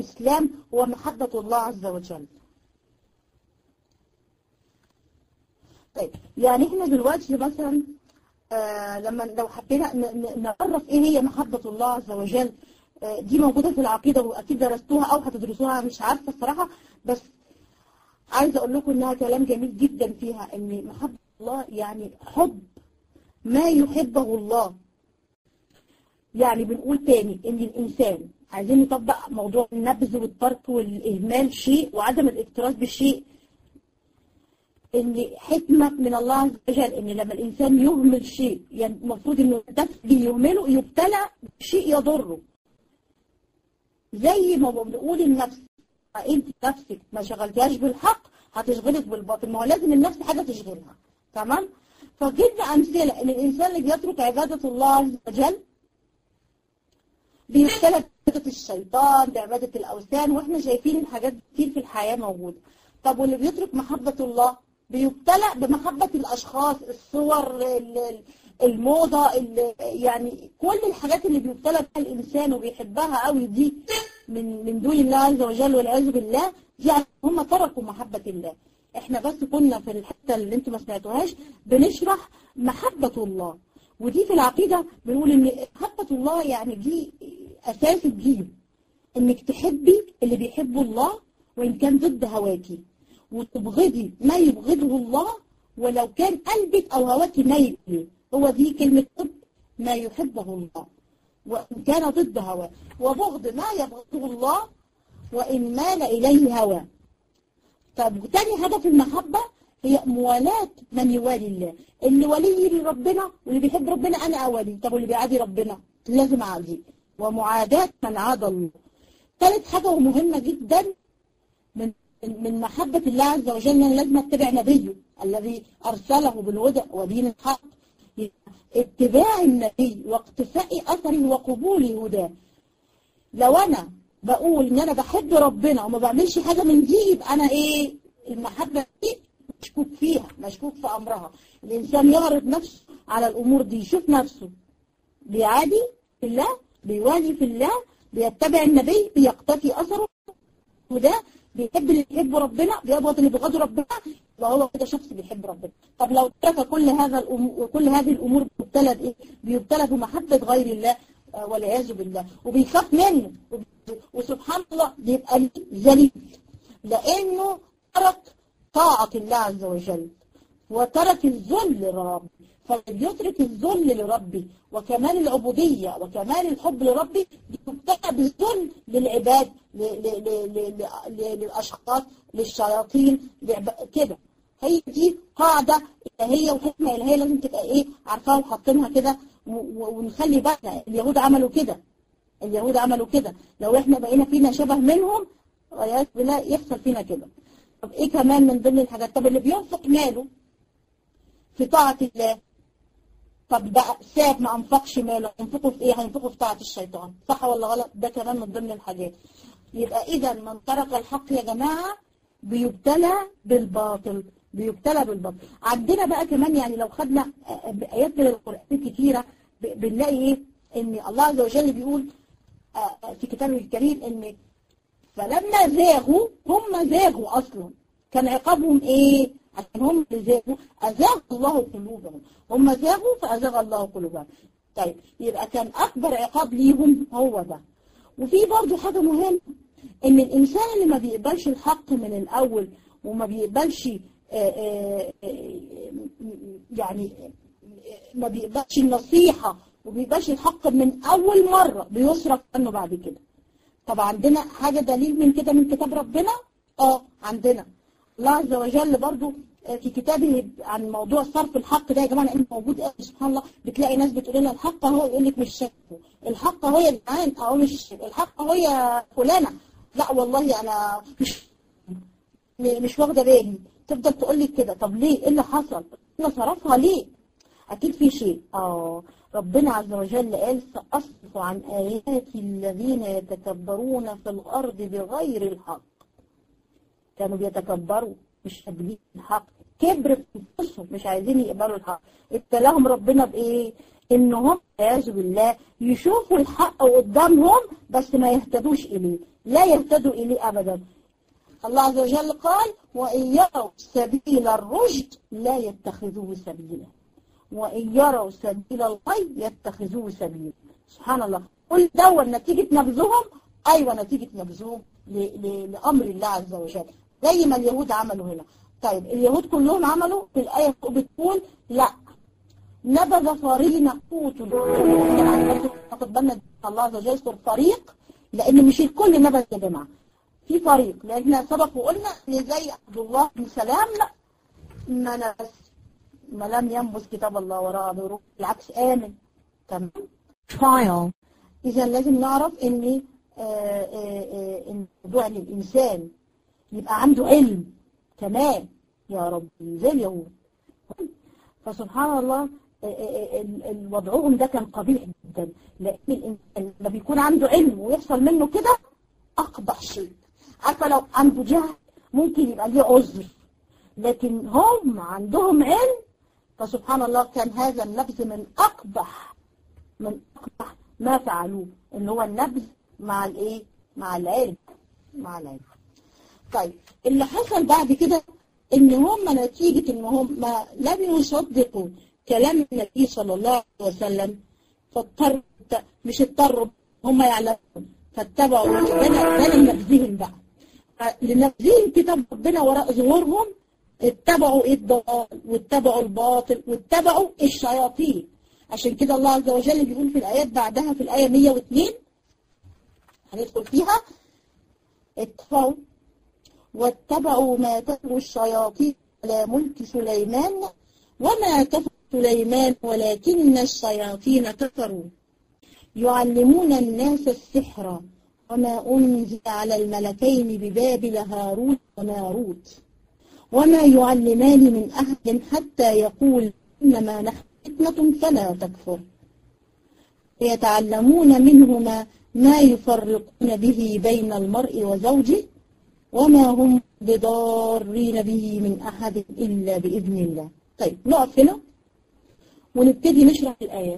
الإسلام هو محبة الله عز وجل طيب يعني احنا دلوقتي مثلا آه لما لو حبينا نعرف ايه هي محبة الله عز وجل آه دي موجودة في العقيدة واكيد درستوها او هتدرسوها مش عارفة الصراحة بس عايزة اقول لكم انها كلام جميل جدا فيها ان محبة الله يعني حب ما يحبه الله يعني بنقول تاني ان الانسان عايزين نطبق موضوع النبذ والترك والاهمال شيء وعدم الاكتراث بالشيء ان حكمة من الله عز وجل ان لما الانسان يهمل شيء يعني المفروض انه التفجي يهمله يبتلى بشيء يضره زي ما بنقول النفس انت نفسك ما شغلتهاش بالحق هتشغلك بالباطل ما هو لازم النفس حاجة تشغلها تمام فجبنا امثلة ان الانسان اللي بيترك عبادة الله عز وجل بيبتلى بعبادة الشيطان بعبادة الاوثان واحنا شايفين الحاجات كتير في الحياة موجودة طب واللي بيترك محبة الله بيبتلى بمحبة الأشخاص الصور الموضة يعني كل الحاجات اللي بيبتلى بها الإنسان وبيحبها قوي دي من من دون الله عز وجل والعياذ بالله يعني هم تركوا محبة الله احنا بس كنا في الحتة اللي انتم ما سمعتوهاش بنشرح محبة الله ودي في العقيدة بنقول ان محبة الله يعني دي أساس الدين انك تحبي اللي بيحبه الله وإن كان ضد هواكي وتبغضي ما يبغضه الله ولو كان قلبك أو هواك ميل هو دي كلمة طب ما يحبه الله وإن كان ضد هواه وبغض ما يبغضه الله وإن مال إليه هواه طب تاني هدف المحبة هي موالاة من يوالي الله اللي ولي لربنا واللي بيحب ربنا أنا أولي طب واللي بيعادي ربنا لازم أعادي ومعاداة من عاد الله ثالث حاجة ومهمة جدا من من محبة الله عز وجل أن لازم اتبع نبيه الذي أرسله بالهدى ودين الحق اتباع النبي واقتفاء أثره وقبول هداه لو أنا بقول إن أنا بحب ربنا وما بعملش حاجة من دي يبقى أنا إيه المحبة دي مشكوك فيها مشكوك في أمرها الإنسان يعرض نفسه على الأمور دي يشوف نفسه بيعادي في الله بيوالي في الله بيتبع النبي بيقتفي أثره وده بيحب اللي بيحب ربنا بيبغض اللي بيبغض ربنا يبقى هو كده شخص بيحب ربنا طب لو ترك كل هذا الأمور كل هذه الامور بيبتلى بايه بيبتلى بمحبه غير الله والعياذ بالله وبيخاف منه وسبحان الله بيبقى ذليل لانه ترك طاعه الله عز وجل وترك الذل لرب فاللي يترك الذل لربي وكمال العبودية وكمال الحب لربي يبتلى بالذل للعباد للأشخاص للشياطين كده هي دي قاعدة إلهية وحكمة إلهية لازم تبقى إيه عارفاها وحاطينها كده ونخلي بالنا اليهود عملوا كده اليهود عملوا كده لو إحنا بقينا فينا شبه منهم والعياذ بالله يحصل فينا كده طب إيه كمان من ضمن الحاجات طب اللي بينفق ماله في طاعة الله طب بقى ساب ما انفقش ماله ينفقه في ايه هينفقه في طاعة الشيطان صح ولا غلط ده كمان من ضمن الحاجات يبقى اذا من ترك الحق يا جماعة بيبتلى بالباطل بيبتلى بالباطل عندنا بقى كمان يعني لو خدنا ايات من القرآن كتيرة بنلاقي ايه ان الله عز وجل بيقول في كتابه الكريم ان فلما زاغوا هم زاغوا اصلا كان عقابهم ايه عشان هم اللي زاغوا أزاغ الله قلوبهم هم زاغوا فأزاغ الله قلوبهم طيب يبقى كان أكبر عقاب ليهم هو ده وفي برضه حاجة مهمة إن الإنسان اللي ما بيقبلش الحق من الأول وما بيقبلش يعني ما بيقبلش النصيحة وبيقبلش الحق من أول مرة بيصرف عنه بعد كده طب عندنا حاجة دليل من كده من كتاب ربنا؟ اه عندنا الله عز وجل برضو في كتابه عن موضوع صرف الحق ده يا جماعه لانه موجود قوي سبحان الله بتلاقي ناس بتقول لنا الحق اهو يقول لك مش شايفه الحق اهو يا جدعان اهو مش الحق اهو يا فلانه لا والله انا مش مش واخده بالي تفضل تقول لك كده طب ليه ايه اللي حصل انا صرفها ليه اكيد في شيء اه ربنا عز وجل قال سأصرف عن آياتي الذين يتكبرون في الأرض بغير الحق كانوا بيتكبروا مش قابلين الحق كبر في انفسهم مش عايزين يقبلوا الحق ابتلاهم ربنا بايه انهم والعياذ بالله يشوفوا الحق قدامهم بس ما يهتدوش اليه لا يهتدوا إليه أبدا الله عز وجل قال وإن يروا سبيل الرشد لا يتخذوه سبيلا وإن يروا سبيل الغي يتخذوه سبيلا سبحان الله قل دور نتيجة نبذهم أيوة نتيجة نبذهم لأمر الله عز وجل زي ما اليهود عملوا هنا طيب اليهود كلهم عملوا في الآية بتقول لا نبذ فريق قوت يعني ناخد بالنا الله عز وجل يذكر فريق لأن مش الكل نبذ يا جماعة في فريق لأن سبق وقلنا إن زي عبد الله بن سلام ما نبذ ما لم ينبذ كتاب الله وراء ظهوره بالعكس آمن تمام trial, إذا لازم نعرف إن آه، آه، آه، إن موضوع إن الإنسان يبقى عنده علم كمان يا رب زي اليهود فسبحان الله آه، آه، ال- ال- وضعهم ده كان قبيح جدا لأن الإنسان لما بيكون عنده علم ويحصل منه كده أقبح شيء عارفة لو عنده جهل ممكن يبقى ليه عذر لكن هم عندهم علم فسبحان الله كان هذا النبذ من أقبح من أقبح ما فعلوه اللي هو النبذ مع الايه مع العلم مع العلم طيب اللي حصل بعد كده ان هم نتيجة ان هم لم يصدقوا كلام النبي صلى الله عليه وسلم فاضطروا مش اضطروا هم يعلمون فاتبعوا ده ده لنبذهم بقى لنبذهم كتاب ربنا وراء ظهورهم اتبعوا الضلال واتبعوا الباطل واتبعوا الشياطين عشان كده الله عز وجل بيقول في الآيات بعدها في الآية 102 هندخل فيها اتبعوا واتبعوا ما تتلو الشياطين على ملك سليمان وما كفر سليمان ولكن الشياطين كفروا يعلمون الناس السحر وما أنزل على الملكين ببابل هاروت وماروت وما يعلمان من أحد حتى يقول إنما نحن فتنة فلا تكفر يتعلمون منهما ما يفرقون به بين المرء وزوجه وما هم بضارين به من أحد إلا بإذن الله طيب نقف هنا ونبتدي نشرح الآيات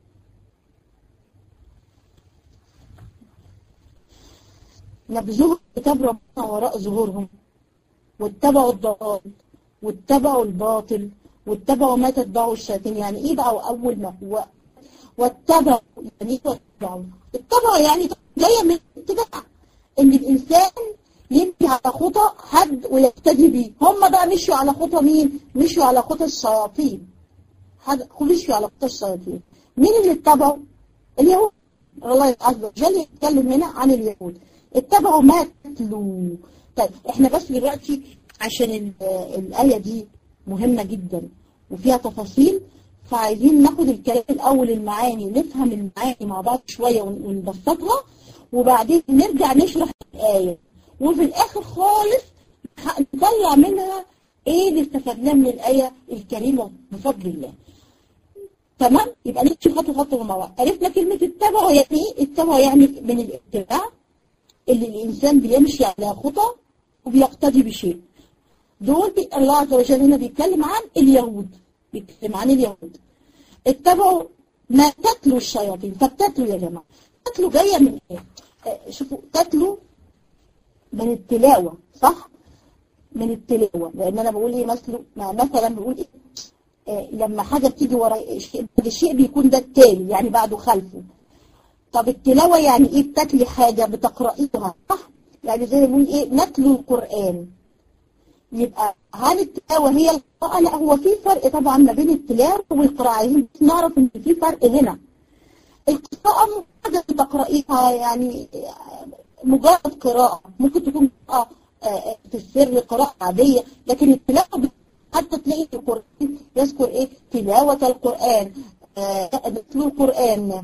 نبذوه كتاب ربنا وراء ظهورهم واتبعوا الضلال واتبعوا الباطل واتبعوا ما تتبعوا الشياطين يعني ايه بقى اول ما هو واتبعوا يعني ايه واتبعوا اتبعوا يعني جايه من اتباع ان الانسان يمشي على خطى حد ويقتدي بيه هم بقى مشوا على خطى مين مشوا على خطى الشياطين حد مشوا على خطى الشياطين مين اللي اتبعوا اليهود الله عز وجل يتكلم هنا عن اليهود اتبعوا ما تتلو طيب احنا بس دلوقتي عشان ال- الآية دي مهمة جدا وفيها تفاصيل فعايزين ناخد الكلام الأول المعاني نفهم المعاني مع بعض شوية ون- ونبسطها وبعدين نرجع نشرح الآية وفي الآخر خالص ه- نطلع منها ايه اللي استفدناه من الآية الكريمة بفضل الله تمام يبقى نمشي خطوة خطوة مع بعض عرفنا كلمة اتبعوا يعني ايه اتبعوا يعني من الاتباع اللي الإنسان بيمشي على خطى وبيقتدي بشيء دول بي... الله عز وجل هنا بيتكلم عن اليهود بيتكلم عن اليهود اتبعوا ما تتلو الشياطين فبتتلو يا جماعة تتلو جاية من ايه آه، شوفوا تتلو من التلاوة صح من التلاوة لأن أنا بقول إيه مثلا مثلا بقول إيه آه، لما حاجة بتيجي ورا شيء الشيء بيكون ده التالي يعني بعده خلفه طب التلاوة يعني ايه بتتلي حاجة بتقرأيها صح يعني زي ما بنقول ايه نتلو القرآن يبقى هل التلاوة هي القراءة لا هو في فرق طبعا ما بين التلاوة والقراءة عايزين نعرف ان في فرق هنا القراءة مجرد تقرأيها يعني مجرد قراءة ممكن تكون قراءة آه، في السر قراءة عادية لكن التلاوة حتى تلاقي في القرآن يذكر ايه تلاوة القرآن آه، نتلو القرآن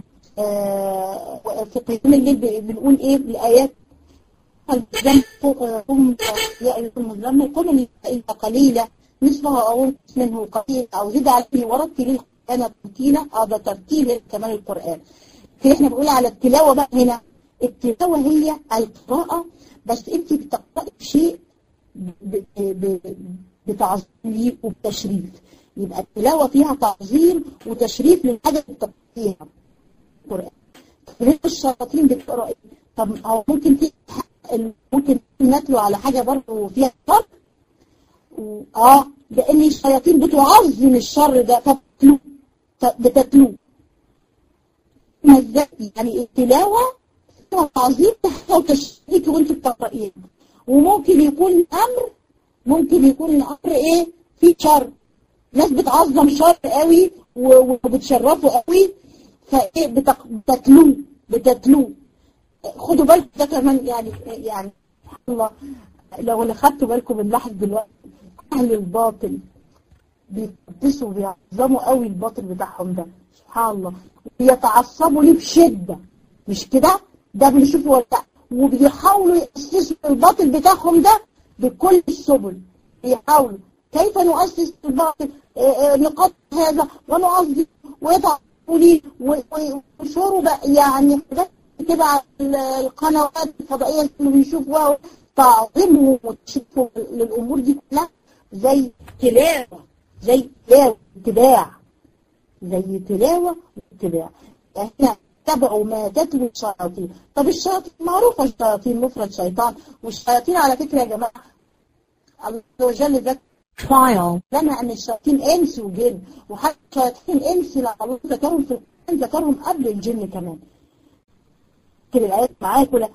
آه، في قيام الليل ب- بنقول ايه الآيات المزمل قم يا أيها المزمل قم الليل إلا قليلا نصفها أو انقص منه قليلا أو زد عليه ورتل القرآن ترتيلا اه ده ترتيل كمان القرآن كده احنا بنقول على التلاوة بقى هنا التلاوة هي القراءة بس انت بتقرأي شيء ب- ب- بتعظيم ليه وبتشريف يبقى التلاوة فيها تعظيم وتشريف للحاجة اللي بتقرأيها القرآن غير الشياطين بتقرأ ايه؟ طب هو ممكن تيجي ممكن نتلو على حاجة برضه فيها شر اه لان الشياطين بتعظم الشر ده فتتلوه بتتلوه يعني التلاوة تعظيم وتشريك وانت بتقرأين وممكن يكون امر ممكن يكون امر ايه في شر ناس بتعظم شر قوي وبتشرفه قوي فايه بتتلوه بتتلوه خدوا بالكم ده كمان يعني يعني الله لو اللي خدتوا بالكم بنلاحظ دلوقتي اهل الباطل بيقدسوا وبيعظموا قوي الباطل بتاعهم ده سبحان الله وبيتعصبوا ليه بشده مش كده ده بنشوفه ولا وبيحاولوا يأسسوا الباطل بتاعهم ده بكل السبل بيحاولوا كيف نؤسس الباطل نقاط هذا ونعظم ويضعوا لي وينشروا بقى يعني حاجات كده على القنوات الفضائية اللي بيشوفوها تعظيمهم وتشوفوا للأمور دي كلها زي تلاوة زي تلاوة اتباع زي تلاوة واتباع احنا تبعوا ما تتلو الشياطين طب الشياطين معروفة الشياطين مفرد شيطان والشياطين على فكرة يا جماعة الله عز وجل ذكر trial, لنا أن الشياطين إنس وجن وحتى الشياطين إنس لا الله ذكرهم في القرآن ذكرهم قبل الجن كمان كده الآيات معايا كلها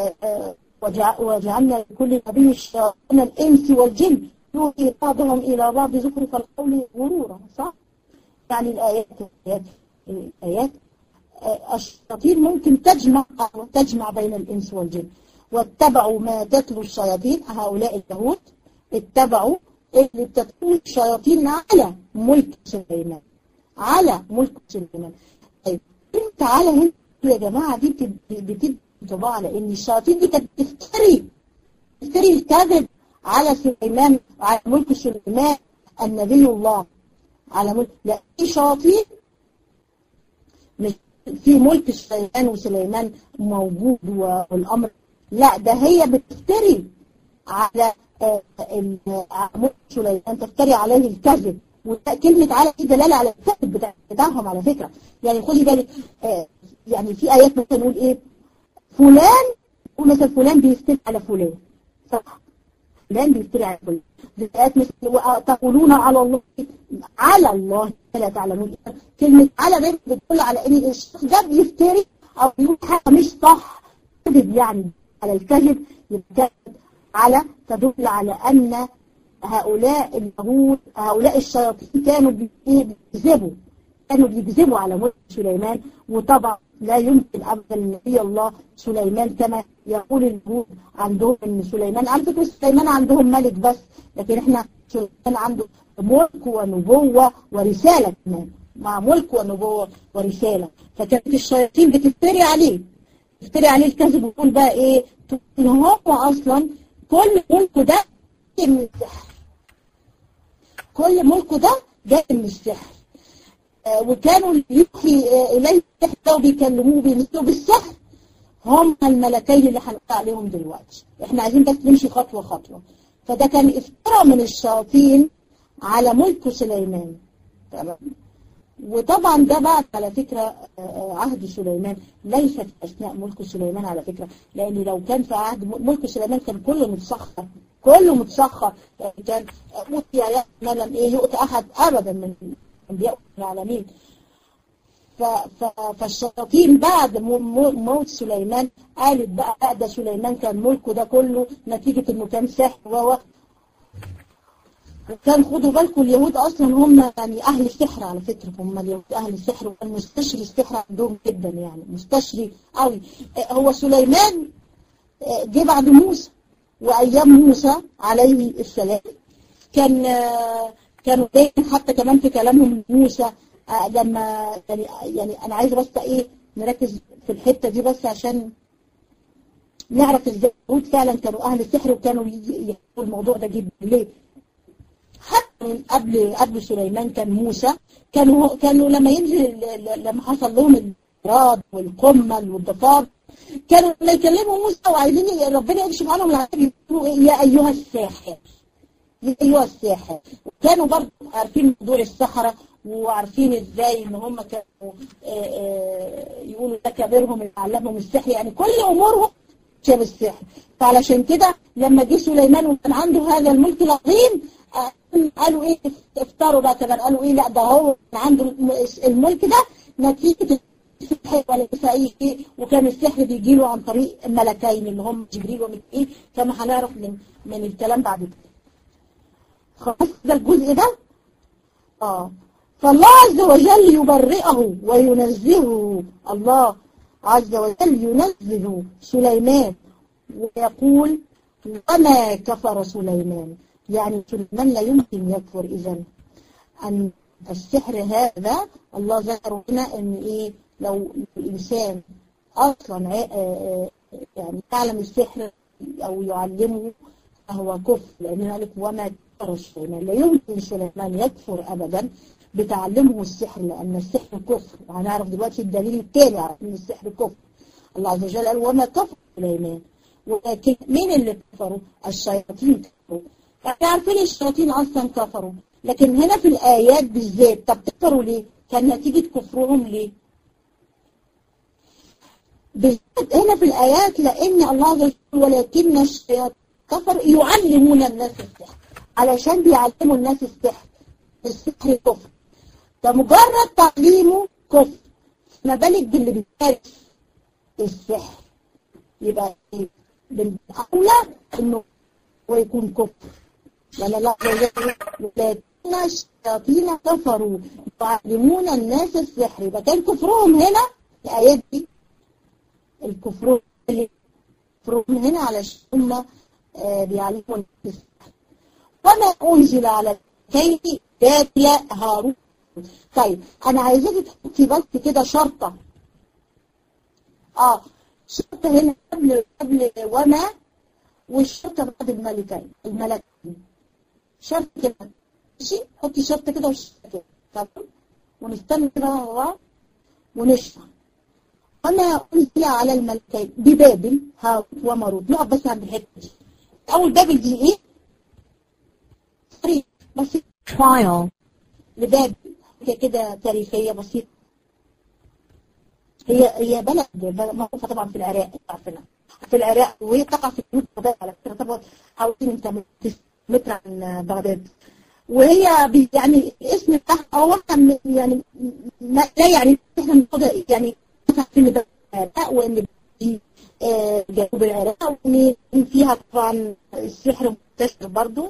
وجعلنا لكل نبي الشياطين الإنس والجن يوحي بعضهم إلى بعض زخرف القول غرورا صح؟ يعني الآيات الآيات, الآيات الشياطين ممكن تجمع تجمع بين الإنس والجن واتبعوا ما تتلو الشياطين هؤلاء اليهود اتبعوا اللي بتتلو الشياطين على ملك سليمان على ملك سليمان طيب انت على هنا يا جماعة دي بتدي انطباع على ان الشياطين دي كانت تفتري تفتري الكذب على سليمان على ملك سليمان النبي الله على ملك لا في شياطين مش في ملك سليمان وسليمان موجود والامر لا ده هي بتفتري على ملك سليمان تفتري عليه الكذب وكلمة على دي دلالة على الكذب بتاعهم على فكرة يعني خدي بالك يعني في آيات مثلا نقول إيه فلان مثلا فلان بيفتري على فلان صح فلان بيفتري على فلان زي آيات مثل تقولون على الله على الله لا تعلمون كلمة على دي بتدل على إن الشخص ده بيفتري أو يقول حاجة مش صح كذب يعني على الكذب يبقى على تدل على أن هؤلاء اليهود هؤلاء الشياطين كانوا بيكذبوا كانوا بيكذبوا على ملك سليمان وطبعا لا يمكن ابدا نبي الله سليمان كما يقول اليهود عندهم ان سليمان على فكره سليمان عندهم ملك بس لكن احنا سليمان عنده ملك ونبوه ورساله كمان مع ملك ونبوه ورساله فكانت الشياطين بتفتري عليه تفتري عليه الكذب وتقول بقى ايه ان هو اصلا كل ملكه ده من السحر كل ملكه ده جاي من السحر آه وكانوا يوحي آه إليه السحر وبيكلموه بيمثلوا بالسحر هم الملكين اللي هنقول عليهم دلوقتي احنا عايزين بس نمشي خطوة خطوة فده كان افتراء من الشياطين على ملك سليمان تمام وطبعا ده بعد على فكرة عهد سليمان ليس في أثناء ملك سليمان على فكرة لأن لو كان في عهد ملك سليمان كان كله متسخر كله متسخر يعني كان أوتي ما لم إيه يؤتى أحد أبدا من أنبياء العالمين فالشياطين بعد موت سليمان قالت بقى ده سليمان كان ملكه ده كله نتيجة إنه كان سحر و وكان خدوا بالكم اليهود اصلا هم يعني اهل السحر على فكره هم اليهود اهل السحر وكان مستشري السحر عندهم جدا يعني مستشري قوي هو سليمان جه بعد موسى وايام موسى عليه السلام كان كانوا دايما حتى كمان في كلامهم موسى لما يعني يعني انا عايزه بس ايه نركز في الحته دي بس عشان نعرف ازاي اليهود فعلا كانوا اهل السحر وكانوا يحبوا الموضوع ده جدا ليه؟ حتى من قبل قبل سليمان كان موسى كانوا كانوا لما ينزل لما حصل لهم الراد والقمل والضفار كانوا لما يكلموا موسى وعايزين ربنا يكشف عنهم العذاب يقولوا يا ايها الساحر يا ايها الساحر وكانوا برضه عارفين موضوع السحره وعارفين ازاي ان هم كانوا يقولوا ده كبيرهم اللي علمهم السحر يعني كل امورهم بالسحر فعلشان كده لما جه سليمان وكان عنده هذا الملك العظيم قالوا ايه افتروا بقى كمان قالوا ايه لا ده هو كان عنده الملك ده نتيجة السحر وليس ايه وكان السحر بيجي له عن طريق الملكين اللي هم جبريل وميكائيل كما هنعرف من من الكلام بعد كده خلاص ده الجزء ده اه فالله عز وجل يبرئه وينزهه الله عز وجل ينزه سليمان ويقول وما كفر سليمان يعني سليمان لا يمكن يكفر إذا أن السحر هذا الله ذكر هنا أن إيه لو الإنسان أصلا يعني يعلم السحر أو يعلمه فهو كفر لأن قال وما كفر سليمان لا يمكن سليمان يكفر أبدا بتعلمه السحر لأن السحر كفر وهنعرف دلوقتي الدليل التالي على أن السحر كفر الله عز وجل قال وما كفر سليمان ولكن مين اللي كفروا الشياطين كفروا احنا عارفين الشياطين اصلا كفروا لكن هنا في الايات بالذات طب كفروا ليه كان نتيجة كفرهم ليه بالذات هنا في الايات لان الله عز وجل ولكن الشياطين كفروا يعلمون الناس السحر علشان بيعلموا الناس السحر السحر كفر فمجرد تعليمه كفر ما بالك باللي بيمارس السحر يبقى ايه بالأولى انه هو يكون كفر لأن الله ولكن الشياطين كفروا يعلمون الناس السحر يبقى كان كفرهم هنا الآيات دي الكفر كفرهم هنا علشان هم بيعلموا الناس السحر وما أنزل على كي بابل هاروت طيب أنا عايزاكي تحطي بس كده شرطة اه شرطة هنا قبل قبل وما والشرطة بعد الملكين الملكين شرط كده ماشي حطي شرط كده وشرط كده تمام ونستنى كده مع ونشرح وما أنزل على الملكين ببابل هاروت وماروت نقف بس عند الحتة دي أول بابل دي إيه؟ تاريخ بسيط trial, لبابل هي كده تاريخية بسيطة هي هي بلد بلد معروفة طبعا في العراق عارفينها في العراق وهي تقع في حدود بغداد على فكرة طبعا حوالي من 8 متر عن بغداد وهي بي- يعني الاسم بتاعها هو كان يعني ما لا يعني احنا بناخدها يعني مثلا في إن ده العراق وان دي آه، جنوب العراق وان فيها طبعا السحر منتشر برضو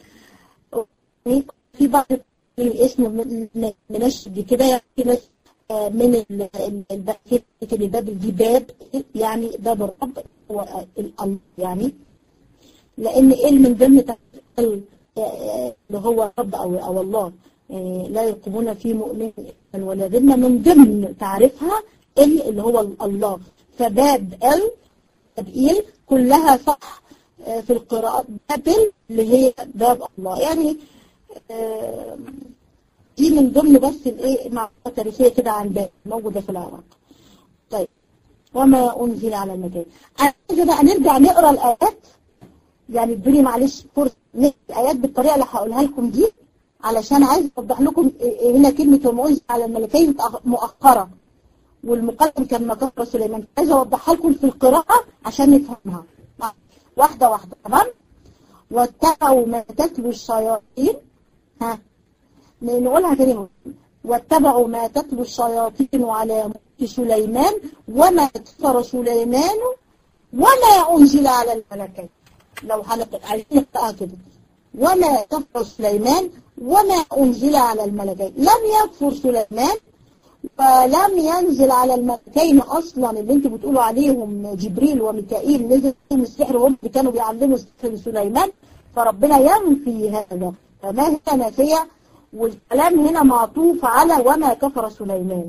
في بعض الاسم من- من- منشد كده يعني في ناس آه، من ال- ال- الباحثين اللي باب دي باب يعني باب الرب هو الأمر يعني لأن إيه من ضمن تفسير اللي هو رب أو أو الله آه، لا يرقبون في مؤمن إثما ولا ذمة من ضمن تعريفها ال اللي هو الله فباب ال تبقيل كلها صح آه، في القراءات بابل اللي هي باب الله يعني آه، دي من ضمن بس الايه معلومات تاريخيه كده عن باب موجوده في العراق. طيب وما انزل على المكان. عايزه بقى نرجع نقرا الايات يعني ادوني معلش فرصه نقرا الايات بالطريقه اللي هقولها لكم دي علشان عايز اوضح لكم إيه- إيه هنا كلمه وما انزل على الملكين متأخ- مؤخره والمقدم كان مكفر سليمان عايزه اوضحها لكم في القراءه عشان نفهمها واحده واحده تمام واتبعوا ما تتلو الشياطين ها نقولها تاني مرة. واتبعوا ما تتلو الشياطين على ملك سليمان وما كفر سليمان وما أنزل على الملكين لو هنقرأ عايزين نقرأها كده وما كفر سليمان وما أنزل على الملكين لم يكفر سليمان ولم ينزل على الملكين أصلا اللي انتوا بتقولوا عليهم جبريل وميكائيل نزل فيهم السحر وهم اللي كانوا بيعلموا السحر لسليمان فربنا ينفي هذا فما هي نافية والكلام هنا معطوف على وما كفر سليمان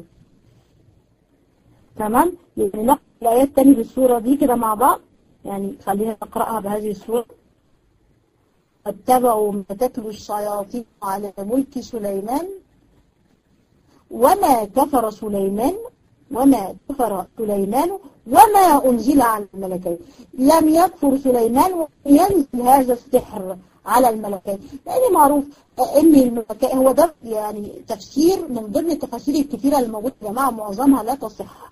تمام يعني نقرأ الآيات تاني بالصورة دي كده مع بعض يعني خلينا نقرأها بهذه الصورة اتبعوا ما تتلو الشياطين على ملك سليمان وما كفر سليمان وما كفر سليمان وما أنزل على الملكين لم يكفر سليمان وينزل هذا السحر على الملكين لأن معروف أن الملكين هو ده يعني تفسير من ضمن التفاسير الكثيرة الموجودة يا جماعة معظمها لا تصح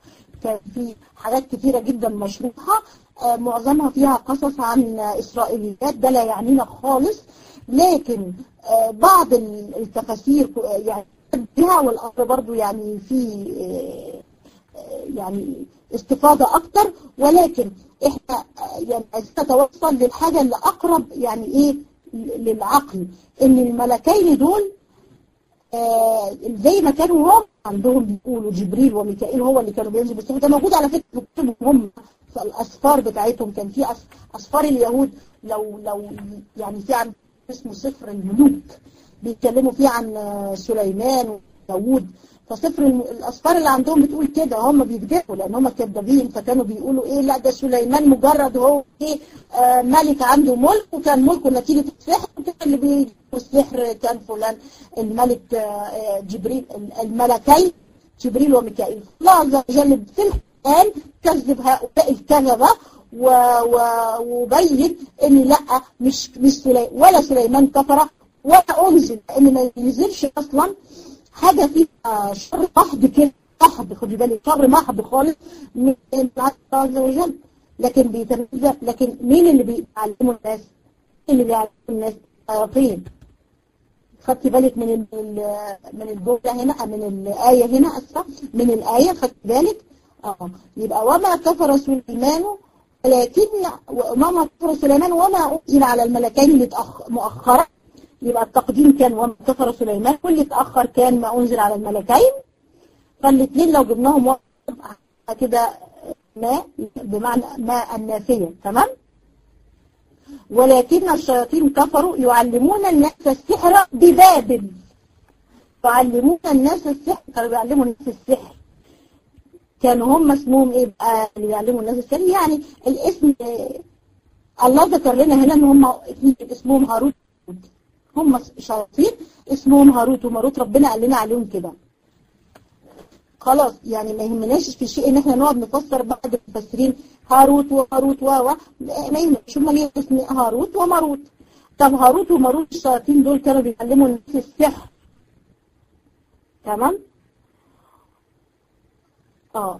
كان في حاجات كتيرة جدا مشروحة آه، معظمها فيها قصص عن إسرائيليات ده لا يعنينا خالص لكن آه، بعض ال- التفاسير ك- يعني بها والأمر برضو يعني في آه، آه، يعني استفاضة أكتر ولكن إحنا آه، يعني عايزين نتوصل للحاجة اللي أقرب يعني إيه للعقل إن الملكين دول آه، زي ما كانوا هم عندهم بيقولوا جبريل وميكائيل هو اللي كانوا بينزلوا بالسحر ده موجود على فكرة في كتبهم هم في الأسفار بتاعتهم كان في أس- أسفار اليهود لو لو يعني في عن اسمه سفر الملوك بيتكلموا فيه عن آه، سليمان وداوود فسفر الم- الأسفار اللي عندهم بتقول كده هم بيكذبوا لأن هم كذابين فكانوا بيقولوا إيه لا ده سليمان مجرد هو إيه آه ملك عنده ملك وكان ملكه نتيجة السحر وكان اللي بيجيبوا السحر كان فلان الملك آه، آه، جبريل الملكين جبريل وميكائيل الله عز وجل في القرآن كذب هؤلاء الكذبة و... و... وبين ان لا مش مش سلي... ولا سليمان كفر ولا انزل ان ما ينزلش اصلا حاجة فيها شر محض كده محض خدي بالك شر محض خالص من من الله عز وجل لكن بيتنزل لكن مين اللي بيعلموا الناس؟ مين اللي بيعلموا الناس؟ الشياطين خدتي بالك من ال- ال- من الجملة هنا من الآية هنا أسفة من الآية خدتي بالك اه يبقى وما كفر سليمان ولكن وما كفر سليمان وما أنزل على الملكين اللي اتأخ- مؤخرا يبقى التقديم كان وما كفر سليمان واللي اتأخر كان ما أنزل على الملكين فالاثنين لو جبناهم واحد كده ما بمعنى ما النافية تمام ولكن الشياطين كفروا يعلمون الناس السحر ببابل يعلمون الناس السحر كانوا بيعلموا الناس السحر كانوا هم اسمهم ايه بقى اللي بيعلموا الناس السحر يعني الاسم آه، الله ذكر لنا هنا ان هم اتنين اسمهم هاروت وماروت. هم شياطين اسمهم هاروت وماروت ربنا قال لنا عليهم كده خلاص يعني ما يهمناش في شيء ان احنا نقعد نفسر بعض المفسرين هاروت وماروت و و ما يهمناش هم ليه اسم هاروت وماروت طب هاروت وماروت الشياطين دول كانوا بيعلموا الناس السحر تمام اه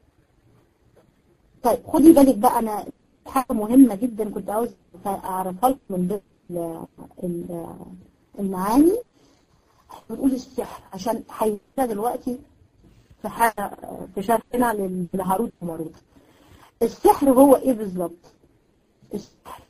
طيب خدي بالك بقى انا حاجه مهمه جدا كنت عاوز اعرفها لكم من ضمن ال- ال- المعاني بنقول السحر عشان هيبقى دلوقتي في حاجة في شرحنا لل- لهاروت وماروت السحر هو ايه بالظبط السحر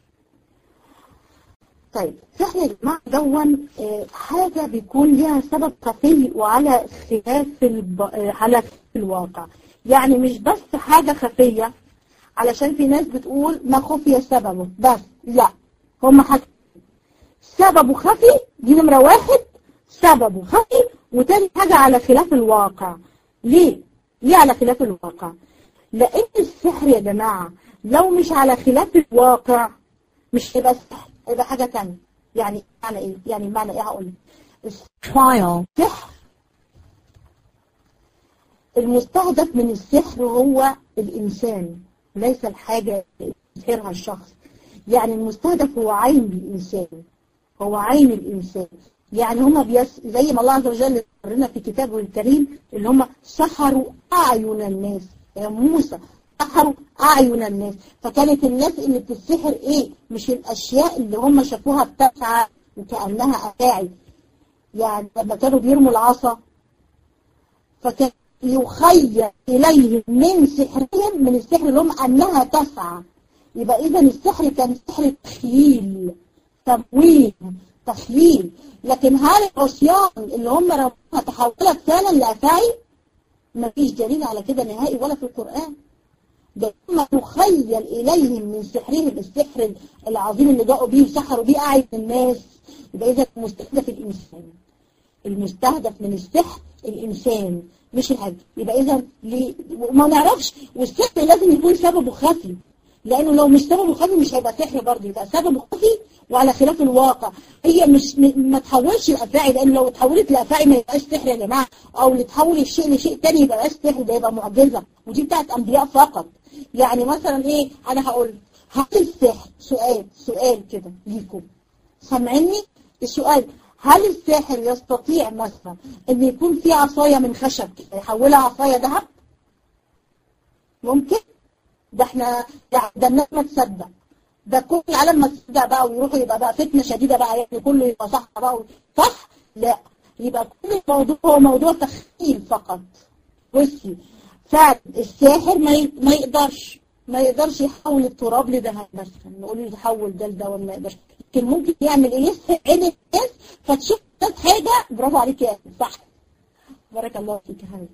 طيب السحر يا جماعة دون آه، حاجة بيكون ليها سبب خفي وعلى خلاف الب... آه، على خلاف الواقع يعني مش بس حاجة خفية علشان في ناس بتقول ما خفي سببه بس لا هم حاجة سببه خفي دي نمرة واحد سببه خفي وتاني حاجة على خلاف الواقع ليه؟ ليه على خلاف الواقع؟ لأن السحر يا جماعة لو مش على خلاف الواقع مش هيبقى سحر هيبقى حاجة تانية يعني معنى ايه؟ يعني معنى ايه هقول trial, السحر المستهدف من السحر هو الإنسان ليس الحاجة اللي يسحرها الشخص يعني المستهدف هو عين الإنسان هو عين الإنسان يعني هما بيس زي ما الله عز وجل ذكرنا في كتابه الكريم اللي هما سحروا أعين الناس يا موسى سحروا أعين الناس فكانت الناس اللي بتسحر إيه مش الأشياء اللي هم شافوها بتسعى وكأنها أفاعي يعني لما كانوا بيرموا العصا فكان يخيل إليهم من سحرهم من السحر اللي هم أنها تسعى يبقى إذا السحر كان سحر تخييل تمويه تخييل لكن هل العصيان اللي هم رموها تحولت فعلا لأفاعي؟ مفيش دليل على كده نهائي ولا في القرآن ده هم يخيل إليهم من سحرهم السحر العظيم اللي جاءوا بيه وسحروا بيه أعين الناس يبقى إذا مستهدف الإنسان المستهدف من السحر الإنسان مش الحاجة يبقى إذا ليه وما نعرفش والسحر لازم يكون سببه خفي لأنه لو مش سببه خفي مش هيبقى سحر برضه يبقى سببه خفي وعلى خلاف الواقع هي مش م- ما تحولش لأفاعي لأن لو اتحولت لأفاعي ما يبقاش سحر يا جماعة أو اللي تحول الشيء لشيء تاني يبقى بقاش سحر ده يبقى معجزة ودي بتاعت أنبياء فقط يعني مثلا إيه أنا هقول هل السحر سؤال سؤال كده ليكم سامعيني السؤال هل الساحر يستطيع مثلا ان يكون في عصاية من خشب كده يحولها عصاية ذهب ممكن ده احنا ده, ده الناس ما تصدق ده كل العالم ما تصدق بقى ويروحوا يبقى بقى فتنة شديدة بقى يعني كله يبقى صح بقى صح لا يبقى كل الموضوع هو موضوع تخيل فقط بصي فعلا الساحر ما ي- ما يقدرش ما يقدرش يحول التراب لذهب مثلا نقول له يحول ده لده ما يقدرش لكن ممكن يعمل ايه يسحر عين الناس فتشوف الناس حاجه برافو عليك يا أخي، صح بارك الله فيك يا حبيبتي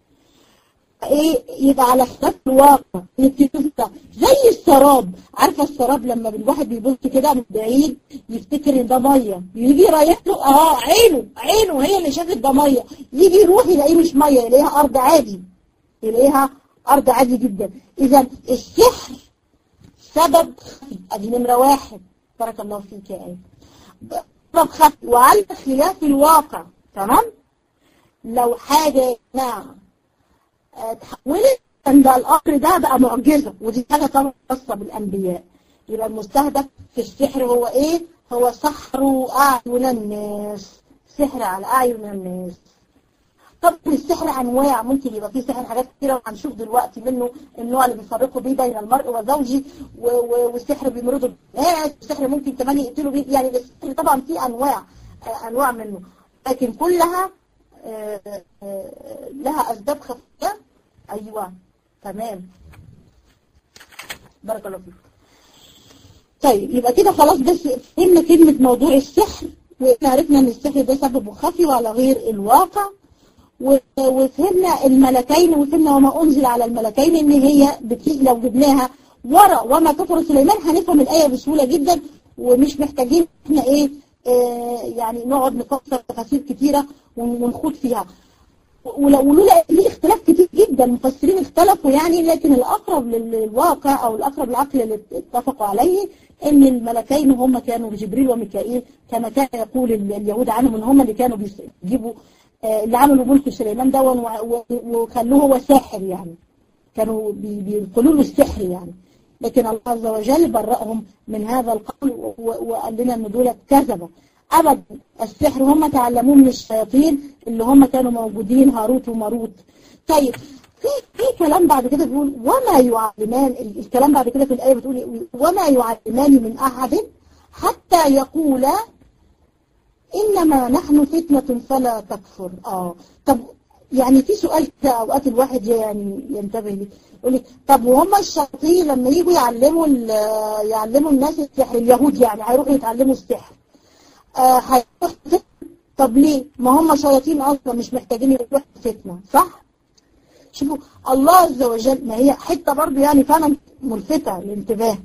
ايه يبقى على خلاف الواقع التلوث ده زي السراب عارفه السراب لما الواحد بيبص كده من بعيد يفتكر ان ده ميه يجي رايح له اه عينه عينه هي اللي شافت ده ميه يجي يروح يلاقيه مش ميه يلاقيها ارض عادي يلاقيها ارض عادي جدا اذا السحر سبب خفي ادي نمره واحد بارك الله فيك يا ايه سبب خفي وعلى خلاف الواقع تمام لو حاجه يا جماعه آه، اتحولت كان ده الامر ده بقى معجزه ودي حاجه طبعا خاصه بالانبياء يبقى المستهدف في السحر هو ايه؟ هو سحر اعين الناس سحر على اعين الناس طبعا السحر انواع ممكن يبقى فيه سحر حاجات كتيره وهنشوف دلوقتي منه النوع اللي بيفرقوا بيه بين المرء وزوجه و- و- والسحر بيمرضوا الناس السحر ممكن كمان يقتلوا بيه يعني السحر طبعا فيه انواع آه، انواع منه لكن كلها آه، آه، لها اسباب خفيه ايوه تمام بارك الله فيك طيب يبقى كده خلاص بس فهمنا كلمة موضوع السحر واحنا عرفنا ان السحر ده سببه خفي وعلى غير الواقع و- وفهمنا الملكين وفهمنا وما انزل على الملكين ان هي بتيجي لو جبناها ورا وما كفر سليمان هنفهم الايه بسهوله جدا ومش محتاجين احنا ايه آه يعني نقعد نفسر تفاسير كتيره ون- ونخوض فيها ولو ولولا في اختلاف كتير جدا المفسرين اختلفوا يعني لكن الاقرب لل- للواقع او الاقرب للعقل اللي اتفقوا عليه ان الملكين هم كانوا جبريل وميكائيل كما كان يقول ال- اليهود عنهم ان هم اللي كانوا بيجيبوا آه، اللي عملوا ملك سليمان ده و- و- وخلوه هو ساحر يعني كانوا بي- بينقلوا له السحر يعني لكن الله عز وجل برأهم من هذا القول و- و- وقال لنا ان دول كذبة ابدا السحر هم تعلموه من الشياطين اللي هم كانوا موجودين هاروت وماروت طيب في في كلام بعد كده بيقول وما يعلمان ال- الكلام بعد كده في الآية بتقول إيه؟ وما يعلمان من أحد حتى يقولا إنما نحن فتنة فلا تكفر آه طب يعني في سؤال كده أوقات الواحد يعني ينتبه ليه يقول لك طب وهم الشياطين لما يجوا يعلموا ال- يعلموا الناس السحر اليهود يعني هيروحوا يتعلموا السحر آه هيروحوا فتنة. طب ليه؟ ما هم شياطين أصلا مش محتاجين يروحوا فتنة صح؟ شوفوا الله عز وجل ما هي حتة برضه يعني فعلا ملفتة للانتباه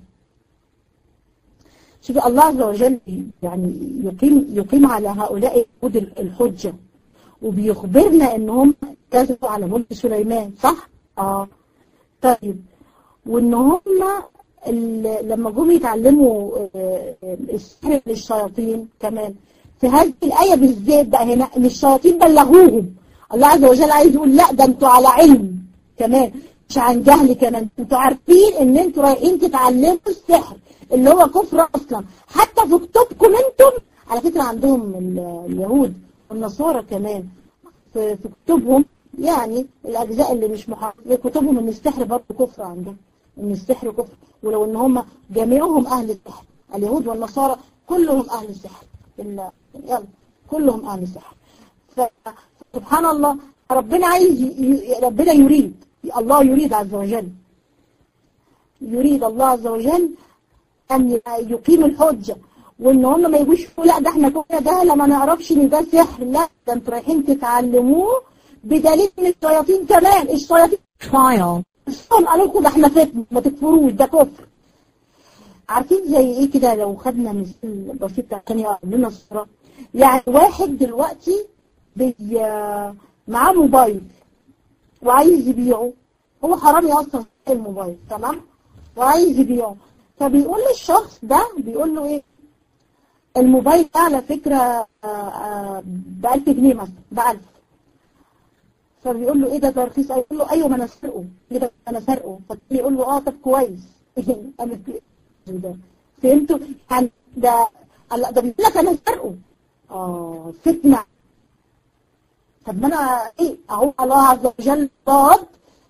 شوفوا الله عز وجل يعني يقيم يقيم على هؤلاء اليهود الحجة وبيخبرنا ان هم كذبوا على ملك سليمان صح؟ اه طيب وان هم ال- لما جم يتعلموا آه، آه، السحر للشياطين كمان في هذه الآية بالذات بقى هنا ان الشياطين بلغوهم الله عز وجل عايز يقول لا ده انتوا على علم كمان مش عن جهل كمان انتوا عارفين ان انتوا رايحين تتعلموا السحر اللي هو كفر اصلا حتى في كتبكم انتم على فكرة عندهم ال- اليهود والنصارى كمان في, في كتبهم يعني الاجزاء اللي مش محافظة كتبهم ان السحر برضه كفر عندهم ان السحر كفر ولو ان هم جميعهم اهل السحر اليهود والنصارى كلهم اهل السحر إلا يلا كلهم اهل السحر فسبحان الله ربنا عايز ي- ي- ربنا يريد الله يريد عز وجل يريد الله عز وجل أن يقيم الحجة وإن هم ما يجوش يقولوا لا ده احنا كنا ده لما نعرفش إن ده سحر لا ده انتوا رايحين تتعلموه بدليل إن الشياطين كمان الشياطين trial, هم قالوا لكم ده احنا فتن ما تكفروش ده كفر عارفين زي ايه كده لو خدنا مثال بسيط عشان يقرب لنا الصورة يعني واحد دلوقتي بي معاه موبايل وعايز يبيعه هو حرامي اصلا في الموبايل تمام وعايز يبيعه فبيقول للشخص ده بيقول له ايه الموبايل ده على فكرة ب 1000 جنيه مثلا ب 1000 فبيقول له ايه ده ده رخيص قوي يقول له ايوه ما انا سرقه ايه ده انا سرقه فالتاني يقول له اه طب كويس انا ده فهمتوا يعني ده لا ده بيقول لك انا سرقه اه فتنه طب ما انا ايه اهو الله عز وجل طاب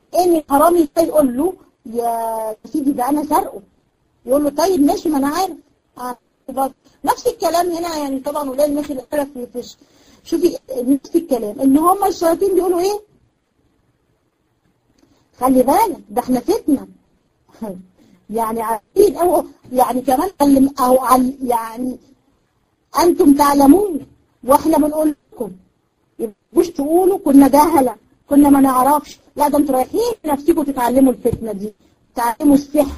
ان الحرامي يقول له يا سيدي ده انا سرقه يقول له طيب ماشي ما انا عارف آه، برضه. نفس الكلام هنا يعني طبعا ولا الناس اللي قالت في في- شوفي نفس الكلام ان هم الشياطين بيقولوا ايه خلي بالك ده احنا فتنه يعني عارفين او يعني كمان علم او عل يعني انتم تعلمون واحنا بنقول لكم مش تقولوا كنا جهله كنا ما نعرفش لا ده انتوا رايحين نفسكم تتعلموا الفتنه دي تعلموا السحر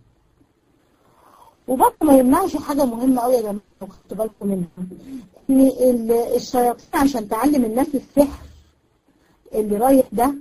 وبرضه ما يمنعش حاجه مهمه قوي يا جماعه لو خدتوا بالكم منها ان ال- الشياطين عشان تعلم الناس السحر اللي رايح ده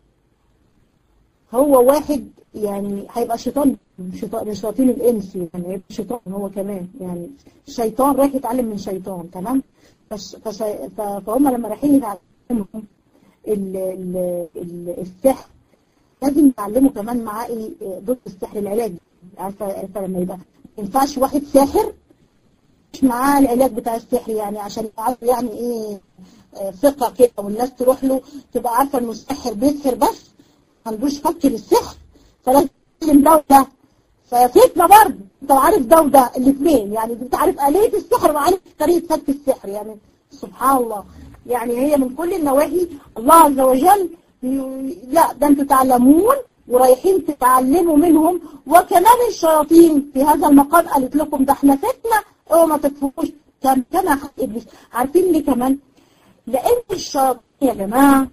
هو واحد يعني هيبقى شيطان شيطان من شياطين الانس يعني هيبقى شيطان هو كمان يعني الشيطان رايح يتعلم من شيطان تمام فش- فشي- ف- فهم لما رايحين يتعلموا ال- ال- ال- السحر لازم يتعلموا كمان معاه ايه إيه ضد السحر العلاج عارفه عارفه لما يبقى ما ينفعش واحد ساحر مش معاه العلاج بتاع السحر يعني عشان يبقى عارف يعني ايه آه، ثقة كده والناس تروح له تبقى عارفة انه السحر بيسحر بس ما عندوش فك للسحر فلازم يتعلم ده وده ففتنة برضه انت عارف ده وده الاثنين يعني انت عارف آلية السحر وعارف طريقة فك السحر يعني سبحان الله يعني هي من كل النواحي الله عز وجل ي- لا ده انتوا تعلمون ورايحين تتعلموا منهم وكمان الشياطين في هذا المقام قالت لكم ده احنا فتنة اوعوا ما تكفروش كم كما حق ابليس عارفين ليه كمان لان الشياطين يا جماعه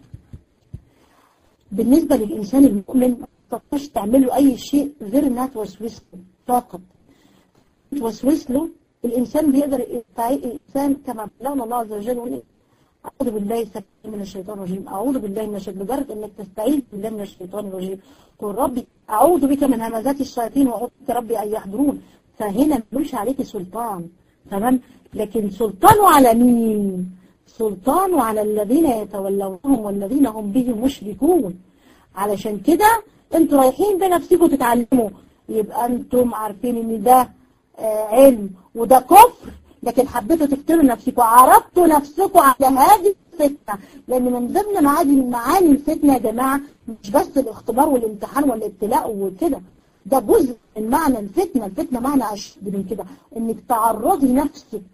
بالنسبه للانسان المؤمن ما تقدرش تعمل له اي شيء غير انها توسوس له فقط توسوس له الانسان بيقدر الانسان كما بلغنا الله عز وجل يقول إيه؟ أعوذ بالله السميع من الشيطان الرجيم أعوذ بالله من الشيطان لدرجة إنك تستعيذ بالله من الشيطان الرجيم قل ربي أعوذ بك من همزات الشياطين وأعوذ بك ربي أن يحضرون فهنا ملوش عليك سلطان تمام لكن سلطانه على مين سلطانه على الذين يتولونهم والذين هم به مشركون علشان كده انتوا رايحين بنفسكم تتعلموا يبقى انتم عارفين ان ده آه، علم وده كفر لكن حبيتوا تفتنوا نفسكم عرضتوا نفسكم على هذه الفتنة لأن من ضمن معاني معاني الفتنة يا جماعة مش بس الاختبار والامتحان والابتلاء وكده ده جزء من معنى الفتنة الفتنة معنى أشد من كده إنك تعرضي نفسك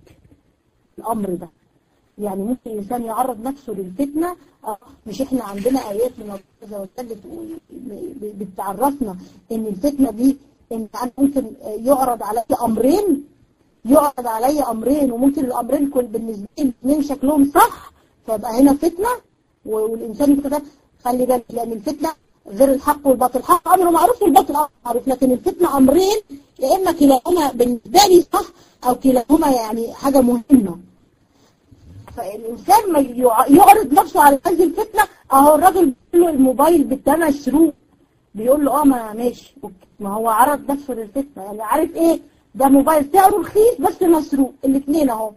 الأمر ده يعني ممكن الإنسان يعرض نفسه للفتنة آه، مش إحنا عندنا آيات من الله عز وجل بتقول- ب- بتعرفنا إن الفتنة دي إن أنا ممكن آه، يعرض علي أمرين يعرض علي أمرين وممكن الأمرين كل بالنسبة لي الاثنين شكلهم صح فيبقى هنا فتنة و- والإنسان كده خلي بالك لأن الفتنة غير الحق والباطل الحق أمر معروف والباطل أمر معروف لكن الفتنة أمرين يا إما كلاهما بالنسبة لي صح أو كلاهما يعني حاجة مهمة فالإنسان ما يع- يعرض نفسه على هذه الفتنة أهو الراجل بيقول له الموبايل ده مسروق بيقول له اه ما ماشي أوكي. ما هو عرض نفسه للفتنة يعني عارف ايه ده موبايل سعره رخيص بس مسروق الاثنين اهو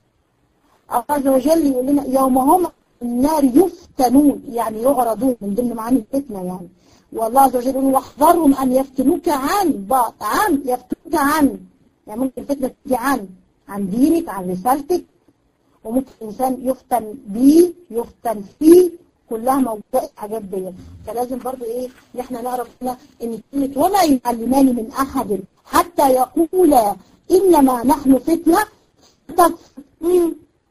الله عز وجل يقول لنا يوم هم النار يفتنون يعني يعرضون من ضمن معاني الفتنة يعني والله عز وجل يقول واحذرهم ان يفتنوك عن بعض عن يفتنوك عن يعني ممكن الفتنة تيجي عن عن دينك عن رسالتك وممكن الإنسان يفتن بيه يفتن فيه كلها موضوع حاجات دي فلازم برضو ايه ان احنا نعرف هنا ان كلمة وما يعلمان من احد حتى يقولا انما نحن فتنة تكفر مم.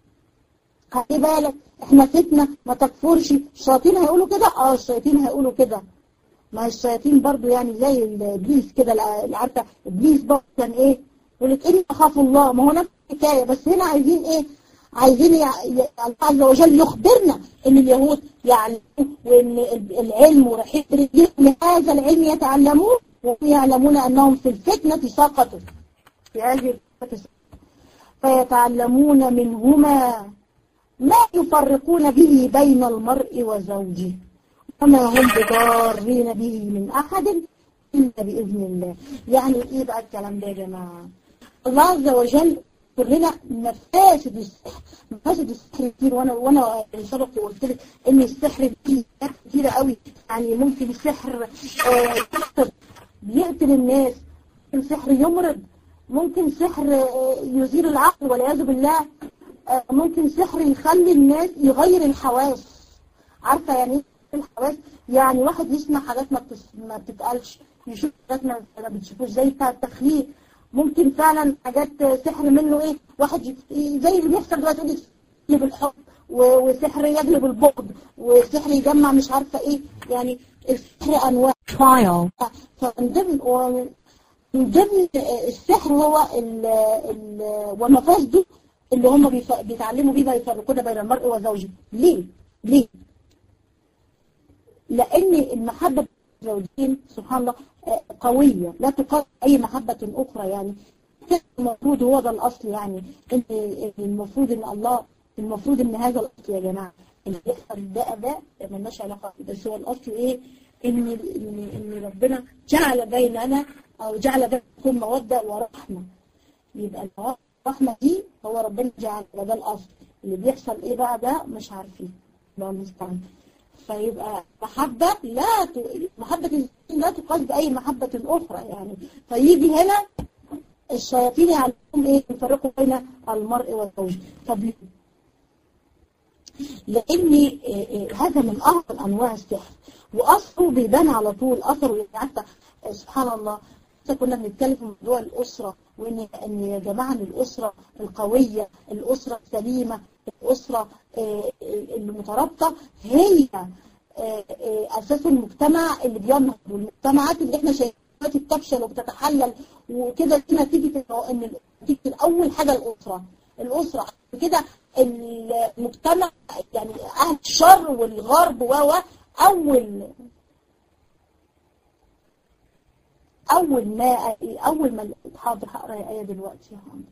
خلي بالك احنا فتنة ما تكفرش الشياطين هيقولوا كده اه الشياطين هيقولوا كده ما الشياطين برضو يعني زي الابليس كده اللي عارفه ابليس برضو كان ايه يقول لك اني اخاف الله ما هو نفس الحكايه بس هنا عايزين ايه عايزين يع- ي- الله عز وجل يخبرنا ان اليهود يعلمون وان ال- العلم ورحيل رجلهم هذا العلم يتعلمون وهم يعلمون انهم في الفتنه سقطوا في هذه الفتنه فيتعلمون منهما ما يفرقون به بين المرء وزوجه وما هم بضارين به من أحد إلا بإذن الله يعني إيه بقى الكلام ده يا جماعة الله عز وجل يقول لنا مفاسد السحر مفاسد السحر كتير وانا وانا سبق وقلت لك ان السحر فيه حاجات كتيره قوي يعني ممكن السحر آه، يقتل بيقتل الناس ممكن سحر يمرض ممكن سحر آه، يزيل العقل والعياذ بالله آه، ممكن سحر يخلي الناس يغير الحواس عارفه يعني إيه الحواس يعني واحد يسمع حاجات ما, بتس... ما بتتقالش يشوف حاجات ما ما بتشوفوش زي بتاع التخليق ممكن فعلا حاجات سحر منه ايه واحد يت... زي اللي بيحصل دلوقتي يقول لك يجلب الحب و- وسحر يجلب البغض وسحر يجمع مش عارفه ايه يعني السحر انواع trial, فمن ضمن ومن من ضمن السحر هو ال ال ومفاسده اللي هم بيف- بيتعلموا بيه بقى يفرقون بين المرء وزوجه ليه؟ ليه؟ لأن المحبة الزوجين سبحان الله آه، قوية لا تقاوم أي محبة أخرى يعني كان المفروض هو ده الأصل يعني إن إن المفروض إن الله المفروض إن هذا الأصل يا جماعة اللي بيحصل ده ده مالناش علاقة بس هو الأصل إيه؟ إن إن إن ربنا جعل بيننا أو جعل بينكم مودة ورحمة يبقى المودة والرحمة دي هو ربنا جعل ده الأصل اللي بيحصل إيه بقى ده مش عارفين الله المستعان فيبقى محبة لا ت... محبة الزوجين لا تقاس بأي محبة أخرى يعني فيجي هنا الشياطين يعلمون إيه يفرقوا بين المرء والزوج طب ليه؟ لأن إيه إيه هذا من أعظم أنواع السحر وأصله بيبان على طول أثره يعني حتى آه، سبحان الله لسه كنا بنتكلم في موضوع الأسرة وإن إن يا جماعة إن الأسرة القوية الأسرة السليمة الأسرة آه، آه، المترابطة هي آه، آه، أساس المجتمع اللي بينهض والمجتمعات اللي احنا شايفينها دلوقتي بتفشل وبتتحلل وكده دي نتيجة إنه- إن نتيجة أول حاجة الأسرة الأسرة كده المجتمع يعني أهل الشر والغرب و و أول أول ما أول ما حاضر هقرا الآية دلوقتي يا حاضر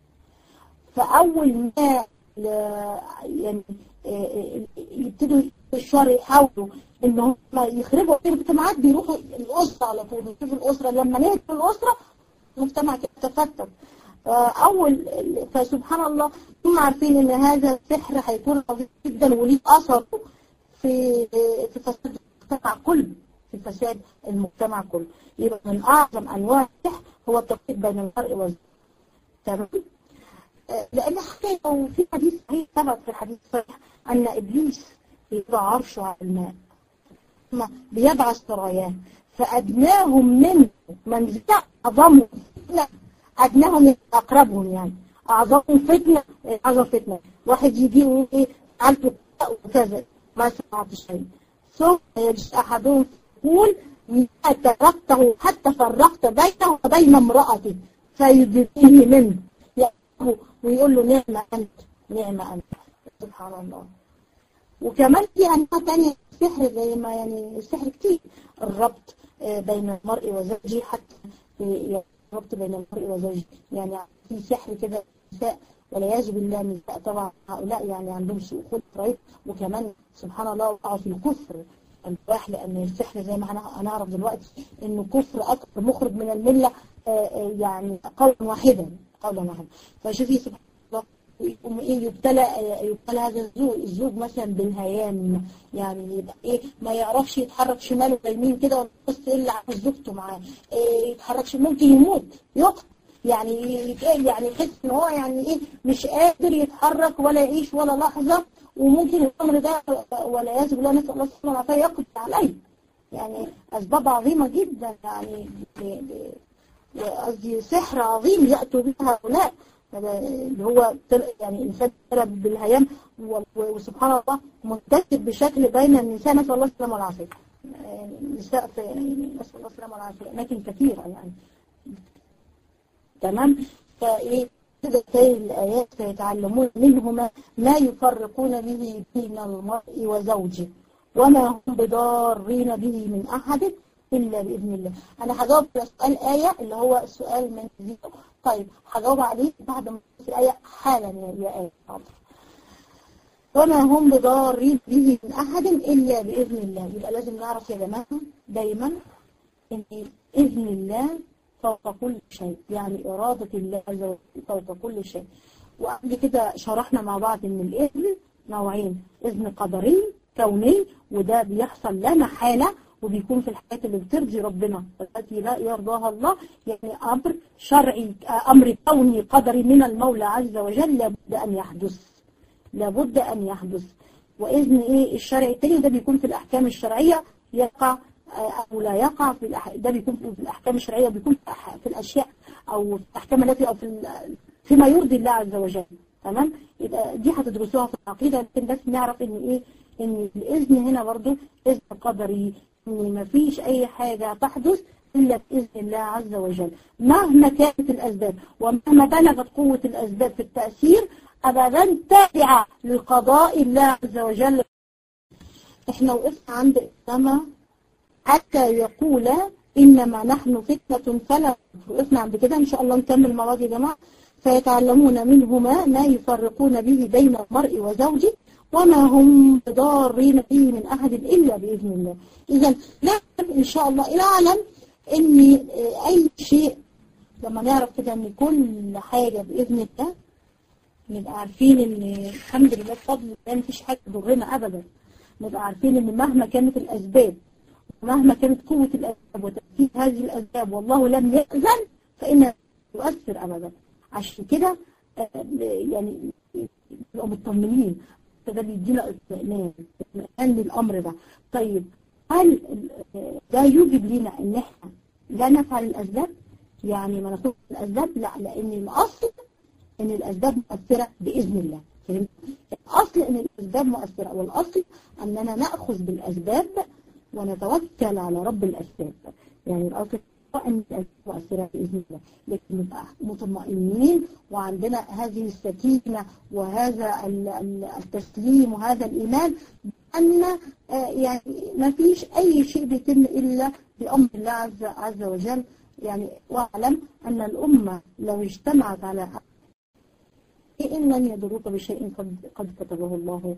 فأول ما ل- يعني آه، آه، يبتدوا الشر يحاولوا ان هم يخربوا المجتمعات بيروحوا الأسرة على طول يشوفوا الأسرة لما نهدوا الأسرة المجتمع كده تفتت آه، أول فسبحان الله هم عارفين إن هذا السحر هيكون عظيم جدا وليه أثر في في فساد المجتمع كله في فساد المجتمع كله يبقى من أعظم أنواع السحر هو التفريق بين المرء والزوج تمام آه، لأن حتى لو في حديث صحيح ثبت في الحديث الصحيح أن إبليس يضع عرشه على الماء ثم بيبعث سراياه فأدناهم منه منزلة أعظمهم فتنة أدناهم من أقربهم يعني أعظمهم فتنة أعظم فتنة واحد يجي ويقول إيه فعلت كذا وكذا ما سمعت شيء ثم يجلس أحدهم يقول ما تركته حتى فرقت بينه وبين امرأته فيدريه منه يأخذه ويقول له نعمة أنت نعمة أنت سبحان الله وكمان في أنواع تانية السحر زي ما يعني السحر كتير الربط آه، بين المرء وزوجه حتى آه، يعني الربط بين المرء وزوجه يعني في سحر كده نساء والعياذ بالله النساء طبعا هؤلاء يعني عندهم سوء خلق رهيب وكمان سبحان الله وقعوا في الكفر الواح لأن السحر زي ما هن- هنعرف دلوقتي إنه كفر أكبر مخرج من الملة آه، آه، يعني قولا واحدا قولا واحدا فشوفي سبحان الله يقوم ايه يبتلى يبتلى هذا الزوج الزوج مثلا بالهيام يعني يبقى ايه ما يعرفش يتحرك شمال ولا يمين كده ولا بس ايه اللي عاوز زوجته معاه إيه يتحركش ممكن يموت يقتل يعني يتقال يعني يحس ان هو يعني ايه مش قادر يتحرك ولا يعيش ولا لحظة وممكن الامر ده والعياذ بالله نسال الله سبحانه وتعالى يقضي عليه يعني اسباب عظيمة جدا يعني ب- ب- قصدي سحر عظيم يأتوا به هؤلاء هذا اللي هو تل- يعني إنسان تلب بالهيام و- و- وسبحان الله منتشر بشكل بين النساء نسأل الله السلامة والعافية يعني النساء في نسأل الله السلامة والعافية أماكن كثيرة يعني تمام فإيه كده زي الآيات فيتعلمون منهما ما يفرقون به بين المرء وزوجه وما هم بضارين به من أحد إلا بإذن الله أنا هجاوب على سؤال آية اللي هو السؤال من زيرو طيب هجاوب عليه بعد ما أخلص الآية حالا يا يا آية حاضر وما هم بضارين به من أحد إلا بإذن الله يبقى لازم نعرف يا جماعة دايما إن إذن الله فوق كل شيء يعني إرادة الله عز وجل فوق كل شيء وقبل كده شرحنا مع بعض إن الإذن نوعين إذن قدري كوني وده بيحصل لا محالة وبيكون في الحاجات اللي بترضي ربنا التي لا يرضاها الله يعني أمر شرعي أمر كوني قدري من المولى عز وجل لابد أن يحدث لابد أن يحدث وإذن إيه الشرع التاني ده بيكون في الأحكام الشرعية يقع أو لا يقع في الأح... ده بيكون في الأحكام الشرعية بيكون في, أح... في الأشياء أو في الأحكام التي أو في ال... فيما يرضي الله عز وجل تمام يبقى دي هتدرسوها في العقيدة لكن بس نعرف إن إيه إن الإذن هنا برضو إذن قدري إن مفيش أي حاجة تحدث إلا بإذن الله عز وجل مهما كانت الأسباب ومهما بلغت قوة الأسباب في التأثير أبدا تابعة لقضاء الله عز وجل احنا وقفنا عند إسلام حتى يقول إنما نحن فتنة فلا وقفنا عند كده إن شاء الله نكمل مع بعض يا جماعة فيتعلمون منهما ما يفرقون به بين المرء وزوجه وما هم بضارين به من أحد إلا بإذن الله إذا نعلم إن شاء الله نعلم إن أي شيء لما نعرف كده إن كل حاجة بإذن الله نبقى عارفين إن الحمد لله بفضل الله مفيش حاجة تضرنا أبدا نبقى عارفين إن مهما كانت الأسباب ومهما كانت قوة الأسباب وتأثير هذه الأسباب والله لم يأذن فإنها تؤثر أبدا عشان كده يعني نبقى مطمنين ده بيدينا اطمئنان اطمئنان للأمر ده طيب هل ده يوجب لنا ان احنا لا نفعل الاسباب يعني ما ناخدش الاسباب لا لان الاصل ان الاسباب مؤثره باذن الله فهمت الاصل ان الاسباب مؤثره والاصل اننا ناخذ بالاسباب ونتوكل على رب الاسباب يعني الاصل ان الاسباب مؤثره باذن الله لكن نبقى مطمئنين وعندنا هذه السكينه وهذا التسليم وهذا الايمان أن يعني ما فيش أي شيء بيتم إلا بأمر الله عز, عز وجل يعني واعلم أن الأمة لو اجتمعت على إن لن يضروك بشيء قد, قد كتبه الله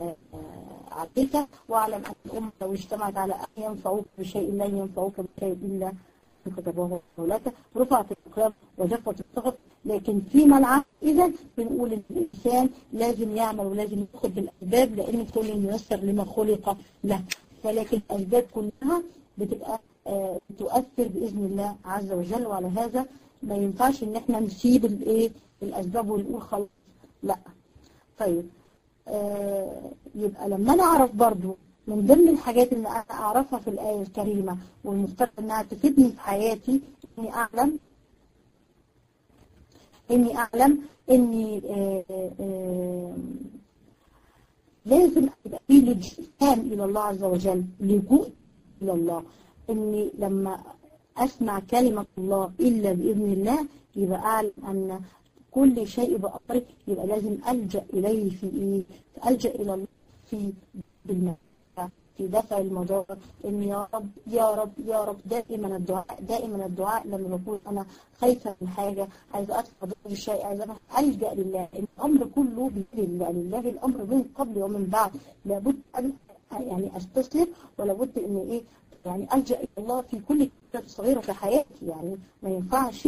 عليك واعلم أن الأمة لو اجتمعت على أن ينفعوك بشيء لن ينفعوك بشيء إلا كتبه لك رفعت الأقلام وجفت الصغر لكن فيما العقل إذا بنقول إن الإنسان لازم يعمل ولازم يأخذ بالأسباب لأن كل ييسر لما خلق له ولكن الأسباب كلها بتبقى آه تؤثر بإذن الله عز وجل وعلى هذا ما ينفعش إن احنا نسيب الإيه الأسباب ونقول خلاص لا طيب آه يبقى لما نعرف برضو من ضمن الحاجات اللي أنا أعرفها في الآية الكريمة والمفترض إنها تفيدني في حياتي إني أعلم إني أعلم إني آآ آآ لازم يبقى في لجوء إلى الله عز وجل لجوء إلى الله إني لما أسمع كلمة الله إلا بإذن الله يبقى أعلم أن كل شيء بأمره يبقى لازم ألجأ إليه في إيه؟ ألجأ إلى الله في بالمال في دفع المضار ان يا رب يا رب يا رب دائما الدعاء دائما الدعاء لما بكون انا خايفه من حاجه عايزه ادفع ضد الشيء عايزه الجا لله الامر كله بيد الله لله الامر من قبل ومن بعد لابد ان يعني استسلم ولابد ان ايه يعني الجا الى الله في كل كتاب صغيره في حياتي يعني ما ينفعش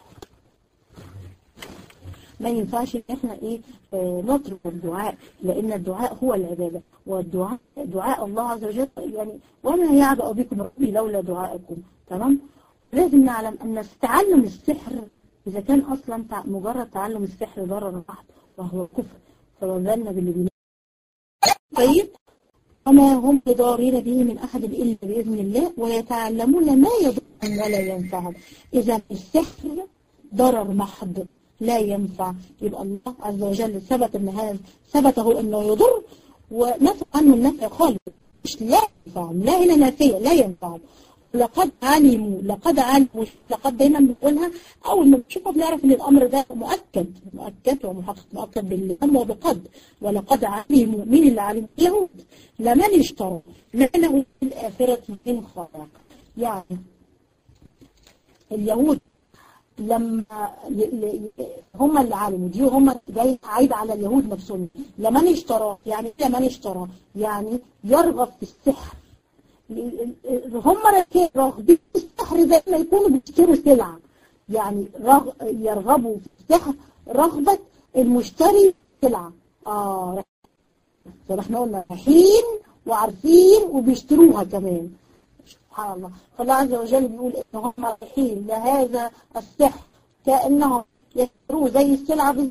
ما ينفعش ان احنا ايه آه نترك الدعاء لان الدعاء هو العبادة والدعاء دعاء الله عز وجل يعني وما يعبأ بكم ربي لولا دعائكم تمام لازم نعلم ان تعلم السحر اذا كان اصلا مجرد تعلم السحر ضرر واحد وهو كفر فوزلنا باللي طيب وما هم بضارين به من أحد إلا بإذن الله ويتعلمون ما يضرهم ولا ينفعهم إذا السحر ضرر محض لا ينفع يبقى الله عز وجل ثبت ان هذا ثبته انه يضر ونفع عنه النفع خالص مش لا ينفع لا هنا نافية لا ينفع لقد علموا لقد علموا لقد دايما بنقولها اول ما بنشوفها بنعرف ان الامر ده مؤكد مؤكد ومحقق مؤكد باللام وبقد ولقد علموا مين اللي علموا اليهود لمن اشترى ما له في الاخره من خلاق يعني اليهود لما هم اللي علموا دي هم جاي عايد على اليهود نفسهم لمن اشترى يعني لمن اشترى يعني يرغب في السحر هم راغبين في السحر زي ما يكونوا بيشتروا سلعة يعني رغ... يرغبوا في السحر رغبة المشتري سلعة اه زي ما احنا قلنا رايحين وعارفين وبيشتروها كمان سبحان الله فالله عز وجل بيقول ان هم رايحين لهذا السحر كأنهم يشتروه زي السلعة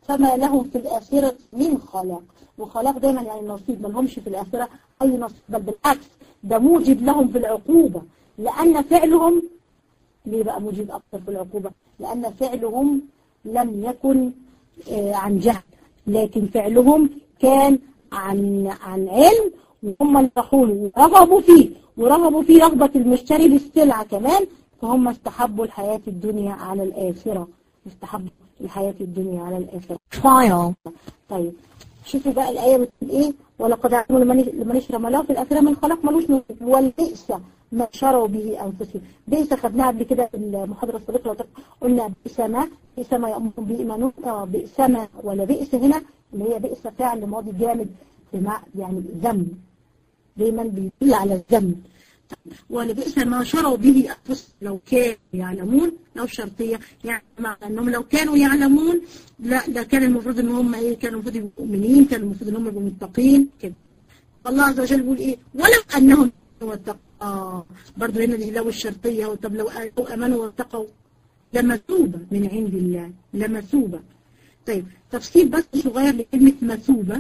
فما لهم في الآخرة من خلاق وخلاق دايما يعني نصيب ما لهمش في الآخرة أي نصيب بل بالعكس ده موجب لهم في العقوبة لأن فعلهم ليه بقى موجب أكثر في العقوبة لأن فعلهم لم يكن آه، عن جهل لكن فعلهم كان عن عن علم وهم انصحوا له ورغبوا فيه ورغبوا في رغبة المشتري بالسلعة كمان فهم استحبوا الحياة الدنيا على الآخرة استحبوا الحياة الدنيا على الآخرة trial, طيب شوفوا بقى الآية بتقول إيه ولقد علموا لمن لمن اشترى ما له في الآخرة من خلق ملوش نصيب والبئس ما شروا به أنفسهم بئس خدناها قبل كده في المحاضرة السابقة لو تذكر. قلنا بئس ما بئس ما يأمرون بإيمانهم آه بئس ما ولا بئس هنا اللي هي بئس فعل ماضي جامد بمع يعني ذم دايما بيدل على الذم ولبئس ما شروا به أنفسهم لو كانوا يعلمون لو شرطية يعني مع أنهم لو كانوا يعلمون لا ده كان المفروض ان هم ايه كانوا المفروض يبقوا مؤمنين كان المفروض ان هم يبقوا متقين كده الله عز وجل بيقول ايه ولو انهم واتقوا اه برضه هنا دي لو الشرطية طب لو لو امنوا واتقوا لمثوبة من عند الله لمثوبة طيب تفصيل بس صغير لكلمة مثوبة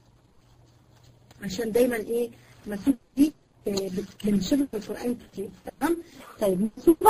عشان دايما ايه مثوبة دي آه، بت- بنشوفها في القرآن كتير تمام طيب مثوبة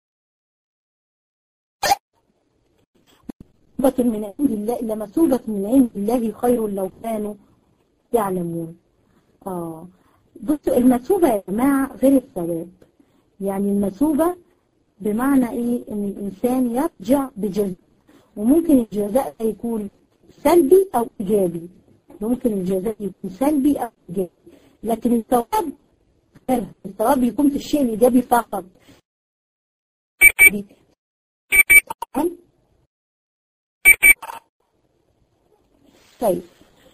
مثوبة من عند الله لمثوبة من عند الله خير لو كانوا يعلمون اه بصوا المثوبة يا جماعة غير الثواب يعني المثوبة بمعنى ايه ان الانسان يرجع بجزاء وممكن الجزاء ده يكون سلبي او ايجابي ممكن الجزاء يكون سلبي او ايجابي لكن الثواب غير الثواب يكون في الشيء الايجابي فقط تمام؟ طيب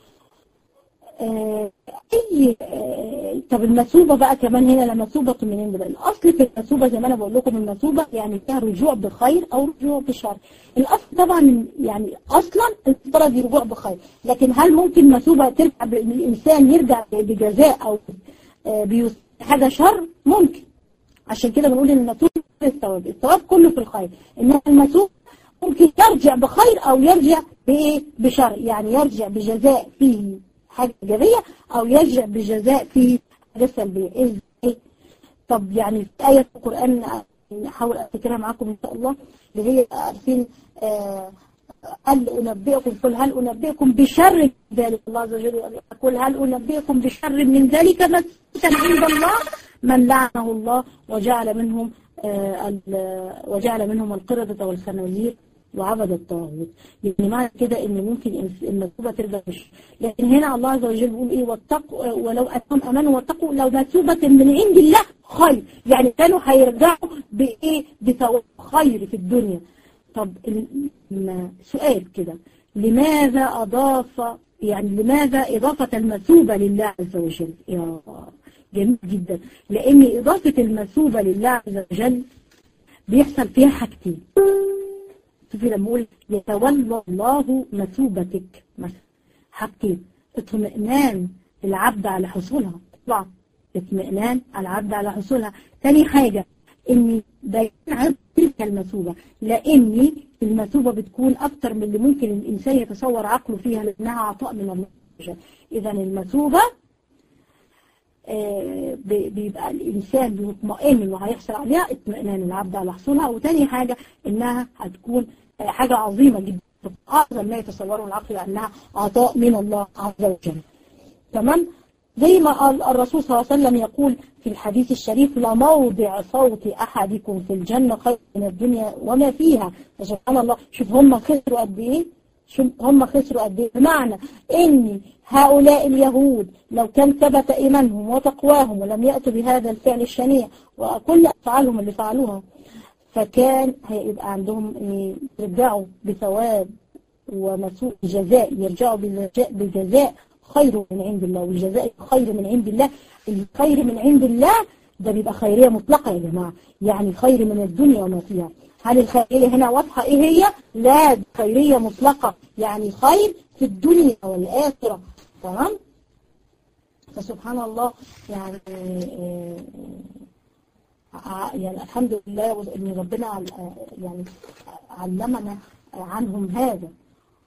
آه، اي آه، طب المثوبه بقى كمان هنا لمثوبه من عند الله الاصل في المثوبه زي ما انا بقول لكم المثوبه يعني فيها رجوع بخير او رجوع بشر الاصل طبعا يعني اصلا المفترض رجوع بخير لكن هل ممكن مثوبه ترجع ب- الانسان يرجع بجزاء او آه، بيس- حاجه شر ممكن عشان كده بنقول ان المثوب غير الثواب الثواب كله في الخير انما المثوب ممكن يرجع بخير او يرجع بايه بشر يعني يرجع بجزاء فيه حاجه ايجابيه او يرجع بجزاء فيه حاجه سلبيه ازاي طب يعني في ايه في القران نحاول افتكرها معاكم ان شاء الله اللي هي عارفين آه هل أنبئكم قل هل أنبئكم بشر من ذلك الله عز وجل يقول هل أنبئكم بشر من ذلك مسكوتا عند الله من لعنه الله وجعل منهم آه ال- وجعل منهم القردة والخنازير وعبد الطاغوت يعني معنى كده ان ممكن الإنس- المثوبة ترجع مش لكن هنا الله عز وجل بيقول ايه واتقوا ولو انهم امنوا واتقوا لو مثوبة من عند الله خير يعني كانوا هيرجعوا بايه بثواب خير في الدنيا طب ال- م- سؤال كده لماذا أضاف يعني لماذا إضافة المثوبة لله عز وجل يا جميل جدا لأن إضافة المثوبة لله عز وجل بيحصل فيها حاجتين شوفي لما أقول يتولى الله مثوبتك مثلا حاجتين اطمئنان العبد على حصولها طبعا اطمئنان العبد على حصولها تاني حاجة ان بيان عبد تلك المثوبة لان المثوبة بتكون اكتر من اللي ممكن الانسان يتصور عقله فيها لانها عطاء من الله عز وجل. اذا المثوبة آه، ب- بيبقى الإنسان بيطمئن إنه هيحصل عليها اطمئنان العبد على حصولها وتاني حاجة إنها هتكون آه، حاجة عظيمة جدا أعظم ما يتصوره العقل لأنها عطاء من الله عز وجل تمام زي ما قال الرسول صلى الله عليه وسلم يقول في الحديث الشريف لموضع صوت أحدكم في الجنة خير من الدنيا وما فيها فسبحان الله شوف هم خسروا قد إيه شوف هم خسروا قد إيه بمعنى إن هؤلاء اليهود لو كان ثبت إيمانهم وتقواهم ولم يأتوا بهذا الفعل الشنيع وكل أفعالهم اللي فعلوها فكان هيبقى عندهم إيه، يرجعوا بثواب ومسوء جزاء يرجعوا بالجزاء بالجزاء خير من عند الله والجزاء خير من عند الله الخير من عند الله ده بيبقى خيرية مطلقة يا جماعة يعني خير من الدنيا وما فيها هل الخيرية هنا واضحة ايه هي لا دي خيرية مطلقة يعني خير في الدنيا والآخرة تمام فسبحان الله يعني آه، آه، يعني الحمد لله ان ربنا عل- يعني علمنا عنهم هذا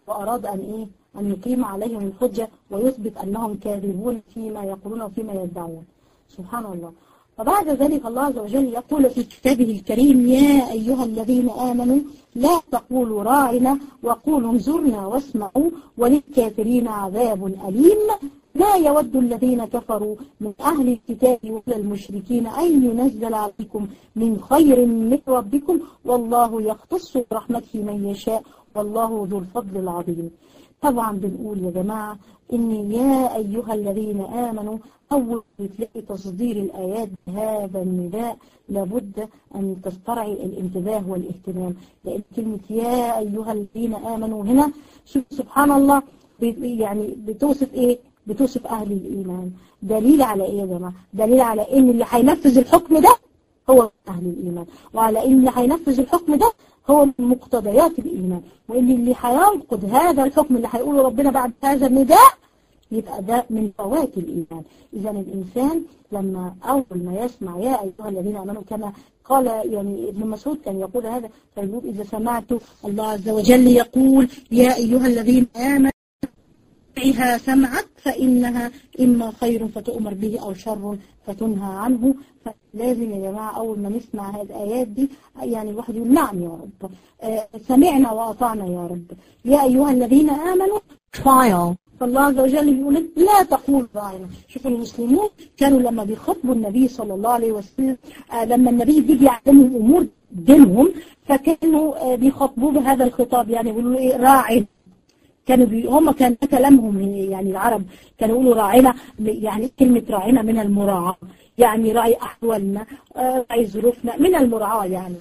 وأراد أن إيه أن يقيم عليهم الحجة ويثبت أنهم كاذبون فيما يقولون وفيما يدعون سبحان الله وبعد ذلك الله عز وجل يقول في كتابه الكريم يا أيها الذين آمنوا لا تقولوا راعنا وقولوا انظرنا واسمعوا وللكافرين عذاب أليم لا يود الذين كفروا من أهل الكتاب ولا المشركين أن ينزل عليكم من خير من ربكم والله يختص برحمته من يشاء والله ذو الفضل العظيم طبعا بنقول يا جماعة إن يا أيها الذين آمنوا أول تلاقي تصدير الآيات بهذا النداء لابد أن تسترعي الانتباه والاهتمام لأن كلمة يا أيها الذين آمنوا هنا شوف سبحان الله يعني بتوصف إيه بتوصف أهل الإيمان دليل على إيه يا جماعة دليل على إن اللي هينفذ الحكم ده هو أهل الإيمان وعلى إن اللي هينفذ الحكم ده هو من مقتضيات الإيمان وإن اللي هينقض هذا الحكم اللي هيقوله ربنا بعد هذا النداء يبقى ده من فوات الإيمان إذا الإنسان لما أول ما يسمع يا أيها الذين آمنوا كما قال يعني ابن مسعود كان يقول هذا فيقول إذا سمعت الله عز وجل يقول يا أيها الذين آمنوا سمعها سمعك فإنها إما خير فتؤمر به أو شر فتنهى عنه فلازم يا جماعة أول ما نسمع هذه الآيات دي يعني الواحد يقول نعم يا رب آه سمعنا وأطعنا يا رب يا أيها الذين آمنوا trial, فالله عز وجل بيقول لا تقول راعنا شوف المسلمون كانوا لما بيخاطبوا النبي صلى الله عليه وسلم آه لما النبي بيجي يعلمهم أمور دينهم فكانوا آه بيخاطبوه بهذا الخطاب يعني بيقولوا له إيه راعي كانوا بي... هم كان ده كلامهم يعني العرب كانوا يقولوا راعنا يعني كلمة راعنا من المراعاة يعني راعي أحوالنا راعي ظروفنا من المراعاة يعني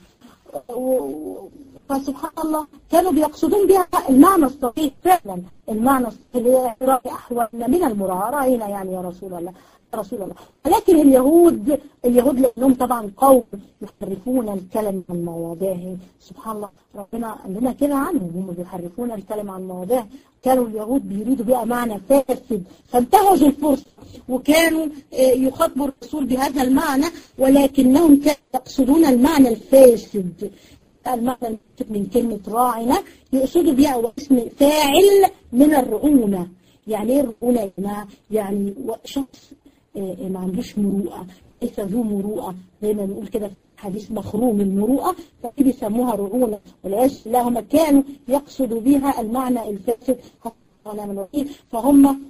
و... فسبحان الله كانوا بيقصدون بها المعنى الصحيح فعلا المعنى الصحيح راعي أحوالنا من المراعاة راعينا يعني يا رسول الله رسول الله ولكن اليهود اليهود لأنهم طبعا قوم يحرفون الكلم عن مواضعه سبحان الله ربنا قال لنا كده عنهم هم بيحرفون الكلم عن مواضعه كانوا اليهود بيريدوا بقى معنى فاسد فانتهزوا الفرصة وكانوا يخاطبوا الرسول بهذا المعنى ولكنهم كانوا يقصدون المعنى الفاسد المعنى من كلمة راعنا يقصدوا بها اسم فاعل من الرعونة يعني ايه الرعونة يا جماعة؟ يعني شخص ما عندوش مروءة ليس ذو مروءة زي ما بنقول كده في حديث مخروم المروءة فدي بيسموها رعونة والعياذ بالله هم كانوا يقصدوا بها المعنى الفاسد من الوكيل فهم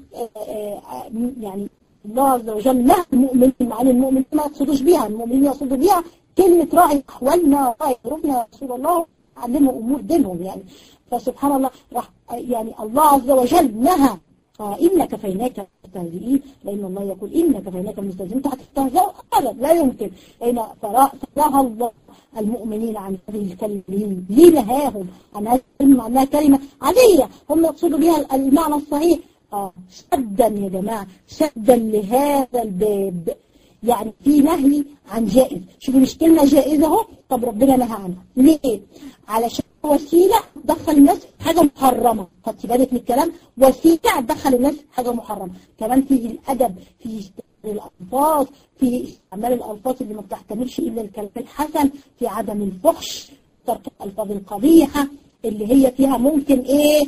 يعني الله عز وجل نهى المؤمنين مع ان المؤمنين ما يقصدوش بها المؤمنين يقصدوا بها كلمة راعي أحوالنا راعي ظروفنا يا رسول الله علموا أمور دينهم يعني فسبحان الله راح يعني الله عز وجل نهى إن كفيناك المستهزئين لأن الله يقول إن كفيناك المستهزئين هتستهزئوا أبدا لا يمكن لأن فنهى الله المؤمنين عن هذه الكلمة ليه نهاهم عن هذه الكلمة أنها كلمة عادية هم يقصدوا بها المعنى الصحيح آه سدا يا جماعة سدا لهذا الباب يعني في نهي عن جائز شوفوا مش كلمة جائزة اهو طب ربنا نهى عنها ليه علشان وسيلة دخل الناس حاجة محرمة خدتي بالك من الكلام وسيلة دخل الناس حاجة محرمة كمان فيه الأدب فيه الألفاظ في استعمال الألفاظ اللي ما بتحتملش إلا الكلام الحسن في عدم الفحش ترك الألفاظ القبيحة اللي هي فيها ممكن ايه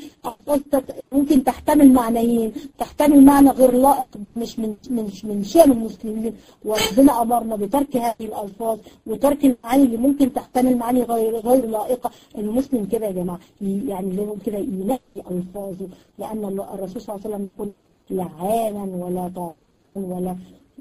ممكن تحتمل معنيين تحتمل معنى غير لائق مش من مش من شأن المسلمين وربنا امرنا بترك هذه الالفاظ وترك المعاني اللي ممكن تحتمل معاني غير غير لائقه المسلم كده يا جماعه يعني لازم كده ينقي الفاظه لان الرسول صلى الله عليه وسلم يقول لعانا ولا طاعا ولا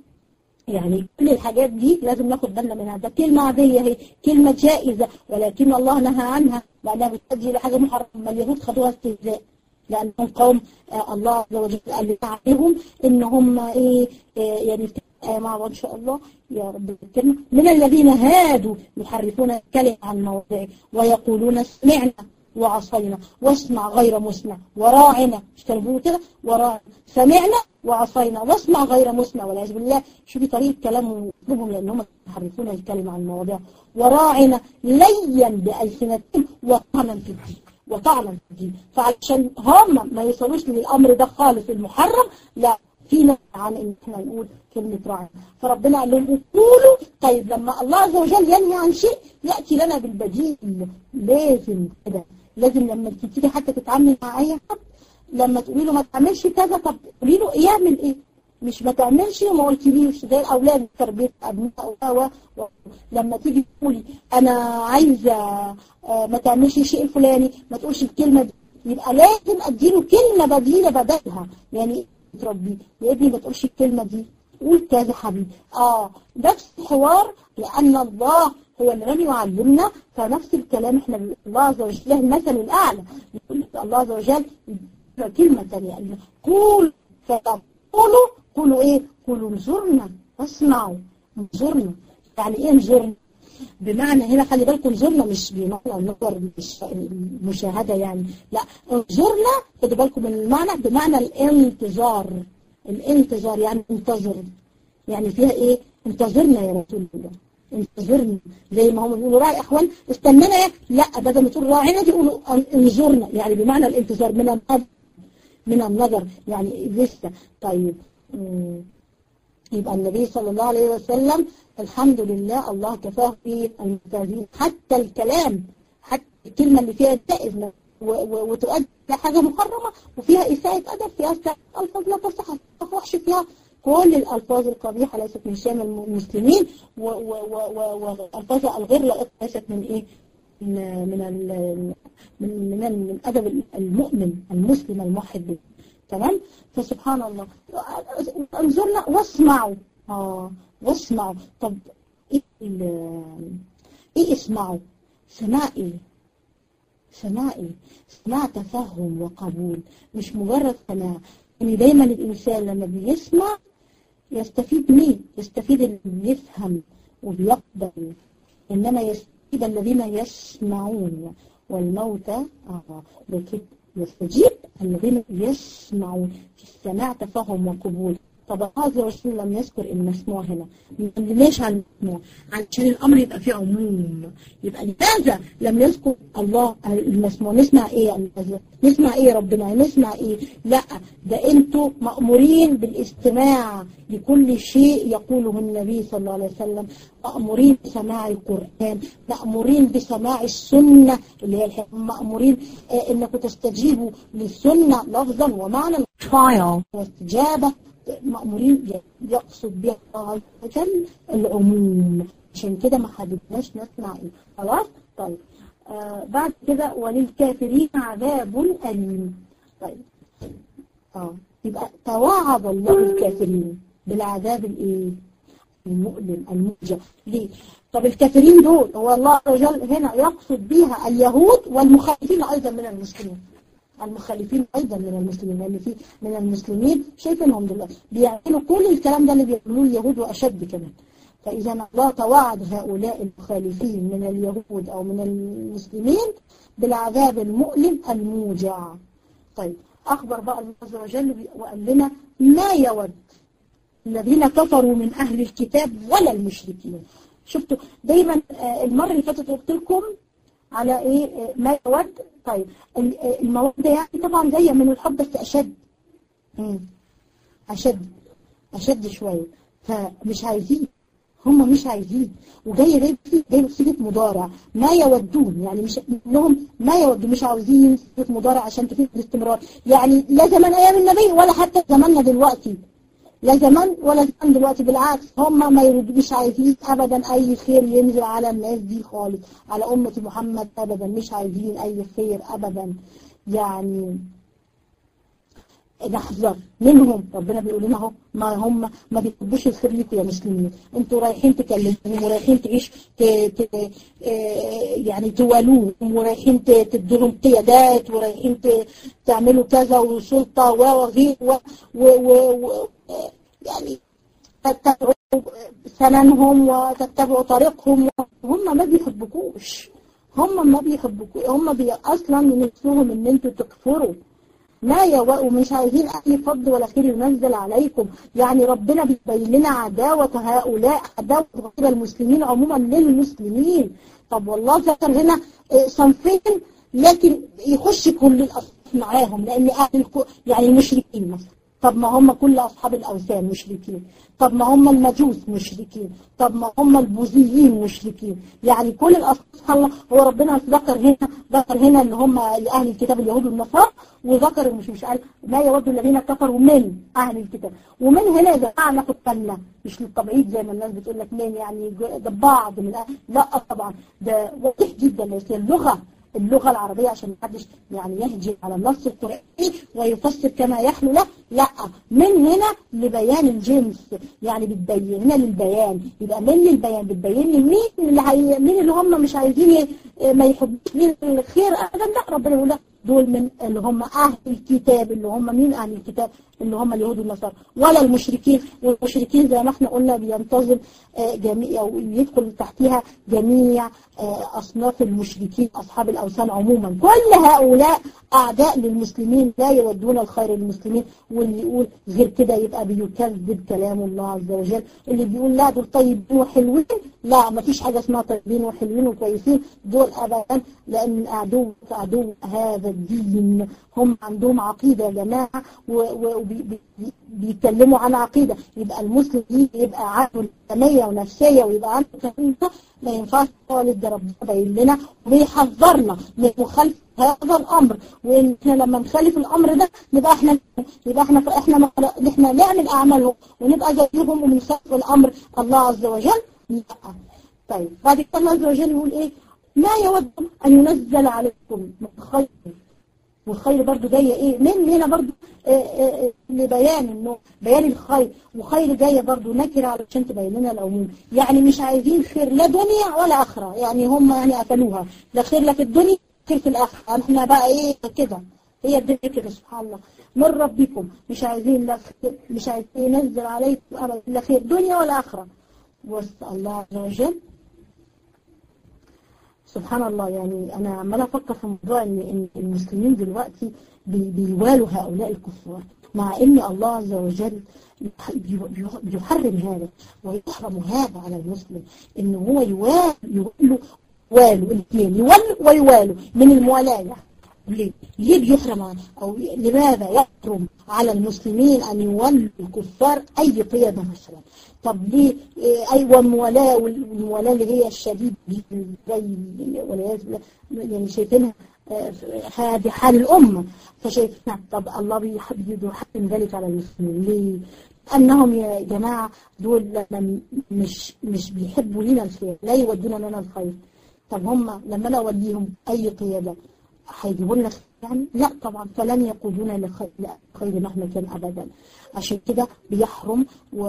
يعني كل الحاجات دي لازم ناخد بالنا منها ده كلمة عادية هي كلمة جائزة ولكن الله نهى عنها لأنها بتؤدي لحاجة محرمة اليهود خدوها استهزاء لأنهم قوم آه الله عز وجل قال عليهم إن هم إيه, إيه يعني آه مع إن شاء الله يا رب الكلمة من الذين هادوا يحرفون الكلمة عن مواضعه ويقولون سمعنا وعصينا واسمع غير مسمع وراعنا مش كانوا بيقولوا كده وراعنا سمعنا وعصينا واسمع غير مسمع والعياذ بالله شوفي طريقه كلامهم واسلوبهم لان هم يحرفون الكلمه عن مواضيع وراعنا ليا بالسنتهم وطعنا في الدين وطعنا في الدين فعشان هم ما يوصلوش للامر ده خالص المحرم لا فينا عن ان احنا نقول كلمة راعي فربنا قال لهم قولوا طيب لما الله عز وجل ينهي عن شيء يأتي لنا بالبديل لازم كده لازم لما تبتدي حتى تتعاملي مع اي حد لما تقولي له ما تعملش كذا طب قولي له يعمل ايه مش ما تعملش وما قلتليش زي الاولاد تربيه ابناء و... لما تيجي تقولي انا عايزه آه، ما تعملش الشيء الفلاني ما تقولش الكلمه دي يبقى لازم اديله كلمه بديله بدلها يعني تربيه يا ابني ما تقولش الكلمه دي قول كذا حبيبي اه نفس الحوار لان الله هو اللي لم يعلمنا فنفس الكلام احنا بنقول الله عز وجل له المثل الاعلى يقول الله عز وجل كلمه ثانيه قال قول فقولوا قولوا ايه قولوا انظرنا واسمعوا انظرنا يعني ايه انظرنا بمعنى هنا خلي بالكم انظرنا مش بمعنى النظر مش المشاهده يعني لا انظرنا خدوا بالكم من المعنى بمعنى الانتظار الانتظار يعني انتظر يعني فيها ايه انتظرنا يا رسول الله انتظرنا زي ما هم بيقولوا راعي اخوان استنانا يا لا بدل ما تقول راعينا دي يقولوا انظرنا يعني بمعنى الانتظار من النظر من النظر يعني لسه طيب مم. يبقى النبي صلى الله عليه وسلم الحمد لله الله كفاه في المجاهدين حتى الكلام حتى الكلمة اللي فيها جائز وتؤدي حاجة محرمة وفيها إساءة أدب فيها ألفاظ لا تصح وحش فيها كل الألفاظ القبيحة ليست من شام المسلمين والألفاظ الغير لائقة ليست من إيه من من من من, من أدب المؤمن المسلم الموحد به تمام فسبحان الله انظرنا واسمعوا اه واسمعوا طب ايه ايه اسمعوا سماع ايه سماع ايه سماع تفهم وقبول مش مجرد سماع يعني دايما الانسان لما بيسمع يستفيد مين يستفيد اللي بيفهم وبيقبل انما يستفيد الذين يسمعون والموتى اه بكده يستجيب الذين يسمعون في السماع تفهم وقبول طب هذا الرسول لم يذكر المسموع هنا ما ليش على المسموع علشان الامر يبقى فيه عموم يبقى لماذا لم يذكر الله المسموع نسمع ايه الماذا نسمع ايه ربنا نسمع ايه لا ده انتوا مأمورين بالاستماع لكل شيء يقوله النبي صلى الله عليه وسلم مأمورين بسماع القرآن مأمورين بسماع السنة اللي هي الحكمة مأمورين آه انكم تستجيبوا للسنة لفظا ومعنى trial واستجابة مأمورين يقصد بها الله عز وجل العموم عشان كده ما حددناش نسمع ايه خلاص طيب آه بعد كده وللكافرين عذاب أليم طيب اه يبقى توعد الله الكافرين بالعذاب الايه المؤلم الموجع ليه طب الكافرين دول هو الله عز وجل هنا يقصد بها اليهود والمخالفين ايضا من المسلمين المخالفين ايضا من المسلمين لان في من المسلمين شايفينهم دلوقتي بيعملوا كل الكلام ده اللي بيعملوه اليهود واشد كمان فاذا الله توعد هؤلاء المخالفين من اليهود او من المسلمين بالعذاب المؤلم الموجع طيب اخبر بقى الله عز وجل وقال لنا ما يود الذين كفروا من اهل الكتاب ولا المشركين شفتوا دايما المره اللي فاتت قلت لكم على ايه ما يود طيب المودة يعني طبعا جاية من الحب بس أشد مم. أشد أشد شوية فمش عايزين هم مش عايزين وجاي جاي جاي بصيغه مضارع ما يودون يعني مش انهم ما يودون مش عاوزين صيغه مضارع عشان تفيد الاستمرار يعني لا زمان ايام النبي ولا حتى زماننا دلوقتي لا زمان ولا زمان دلوقتي بالعكس هم ما يردوا مش عايزين ابدا اي خير ينزل على الناس دي خالص على امه محمد ابدا مش عايزين اي خير ابدا يعني نحذر منهم ربنا بيقول لنا اهو ما هم ما بيحبوش الخير ليكم يا مسلمين انتوا رايحين تكلموهم ورايحين تعيش ت... ت... يعني توالوهم ورايحين تدوا لهم قيادات ورايحين ت... تعملوا كذا وسلطه وغير و... و... و... و... يعني تتبعوا سننهم وتتبعوا طريقهم هم ما بيحبكوش هم ما بيحبكوش هم بي... اصلا من نفسهم ان انتوا تكفروا لا يا مش عايزين أي فضل ولا خير ينزل عليكم يعني ربنا بيبين لنا عداوة هؤلاء عداوة غير المسلمين عموما للمسلمين طب والله ذكر هنا صنفين لكن يخش كل الأصناف معاهم لأن أهل الكو يعني المشركين مثلا طب ما هم كل أصحاب الأوثان مشركين طب ما هم المجوس مشركين طب ما هم البوذيين مشركين يعني كل الأصحاب سبحان الله هو ربنا ذكر هنا ذكر هنا اللي هم أهل الكتاب اليهود والنصارى وذكر مش مش قال ما يود الذين كفروا من أهل الكتاب ومن هنا يا جماعة ناخد بالنا مش للتبعيد زي ما الناس بتقول لك من يعني ده بعض من أهل لا طبعا ده واضح جدا بس اللغة اللغة العربية عشان محدش يعني يهجم على النص القرآني ويفسر كما يحلو له لا من هنا لبيان الجنس يعني بتبين هنا للبيان يبقى من للبيان بتبين لي مين اللي هي مين اللي هم مش عايزين ي- ما يحبوش مين الخير ابدا لا ربنا يقول لك دول من اللي هم اهل الكتاب اللي هم مين اهل الكتاب اللي هم اليهود والنصارى ولا المشركين والمشركين زي ما احنا قلنا بينتظم آه، جميع او يدخل تحتها جميع آه، اصناف المشركين اصحاب الاوثان عموما كل هؤلاء اعداء للمسلمين لا يودون الخير للمسلمين واللي يقول غير كده يبقى بيكذب كلام الله عز وجل اللي بيقول لا دول طيبين وحلوين لا ما فيش حاجه اسمها طيبين وحلوين وكويسين دول ابدا لان عدو عدو هذا الدين هم عندهم عقيده يا جماعه وبيتكلموا عن عقيده يبقى المسلم دي يبقى عنده الإسلامية ونفسيه ويبقى عنده الكلام ده ما ينفعش خالص ده ربنا باين لنا وبيحذرنا من مخالفه هذا الامر وان احنا لما نخالف الامر ده نبقى احنا يبقى احنا احنا احنا نعمل اعمالهم ونبقى زيهم وبنخالف الامر الله عز وجل لا طيب بعد كده الله عز وجل يقول ايه ما يود ان ينزل عليكم من خير والخير برضو جاية ايه من هنا برضو آه، آه، آه، لبيان انه بيان الخير وخير جاية برضو نكرة علشان تبين لنا العموم يعني مش عايزين خير لا دنيا ولا اخرة يعني هم يعني قتلوها لا خير لا في الدنيا خير في الاخرة احنا بقى ايه كده هي الدنيا كده سبحان الله من ربكم مش عايزين لا خير مش عايزين ينزل عليكم ابدا لا خير دنيا ولا اخرة واسال الله عز وجل سبحان الله يعني أنا عمالة أفكر في موضوع إن إن المسلمين دلوقتي بي- بيوالوا هؤلاء الكفار مع إن الله عز وجل يح- بي- بي- بيحرم هذا ويحرم هذا على المسلم إن هو يوال يوالوا والوا الاثنين يولوا ويوالوا من الموالاة يعني. ليه؟ ليه بيحرم عن- أو لماذا يحرم على المسلمين أن يولوا الكفار أي قيادة مثلا طب ليه إيه، أيوة الموالاة والموالاة اللي هي الشديد دي زي والعياذ بالله يعني شايفينها آه، هذه حال الأمة فشايفينها طب الله بيحب يحرم ذلك على المسلمين ليه؟ أنهم يا جماعة دول لما مش مش بيحبوا لنا الخير لا يودون لنا الخير طب هم لما أنا أوليهم أي قيادة هيجيبوا لنا خير يعني لا طبعا فلن يقودون لخير لا خير مهما كان ابدا عشان كده بيحرم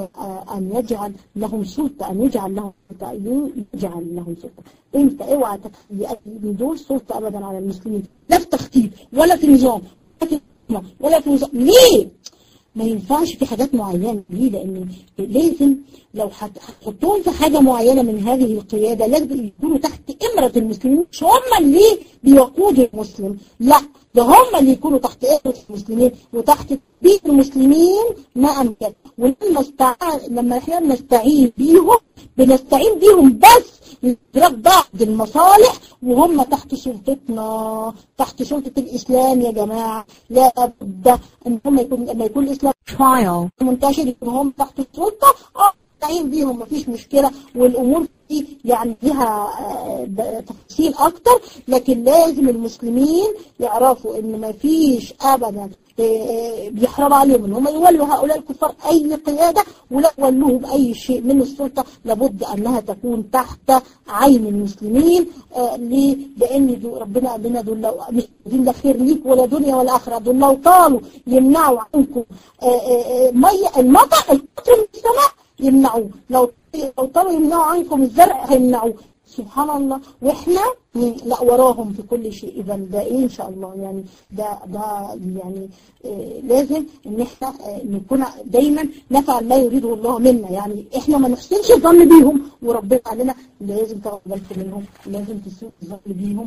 وان يجعل لهم سلطه ان يجعل لهم سلطه يجعل لهم سلطه انت اوعى تخلي اي من دول سلطه ابدا على المسلمين لا في تخطيط ولا في نظام ولا في حكمة، ولا في نظام ليه؟ ما ينفعش في حاجات معينة ليه لأن لازم لو هت- هتحطهم في حاجة معينة من هذه القيادة لازم يكونوا تحت إمرة المسلمين مش هم اللي بيقودوا المسلم لا ده هم اللي يكونوا تحت إمرة المسلمين وتحت بيت المسلمين ما أمكن ولما استع... لما احنا بنستعين بيهم بنستعين بيهم بس لإدراك بعض المصالح وهم تحت سلطتنا تحت سلطة الإسلام يا جماعة لا بد أن هم يكون لما يكون الإسلام trial, منتشر يكون هم تحت السلطة اه نستعين بيهم مفيش مشكلة والأمور دي يعني ليها آه، ب- تفاصيل أكتر لكن لازم المسلمين يعرفوا إن مفيش أبدا آه، آه، بيحرم عليهم إن هم يولوا هؤلاء الكفار أي قيادة ولا يولوهم أي شيء من السلطة لابد أنها تكون تحت عين المسلمين آه، ليه؟ لأن دو- ربنا قال لنا دول لو مش عايزين لا خير ليك ولا دنيا ولا آخرة دول لو طالوا يمنعوا عنكم آه، آه، آه، مية المطر القطر من السماء يمنعوه لو لو طلبوا يمنعوا عنكم الزرع هيمنعوه سبحان الله واحنا مم، لا وراهم في كل شيء اذا ده ايه ان شاء الله يعني ده ده يعني آه لازم ان احنا آه نكون دايما نفعل ما يريده الله منا يعني احنا ما نحسنش الظن بيهم وربنا قال لنا لازم تاخدوا بالكم منهم لازم تسوء الظن بيهم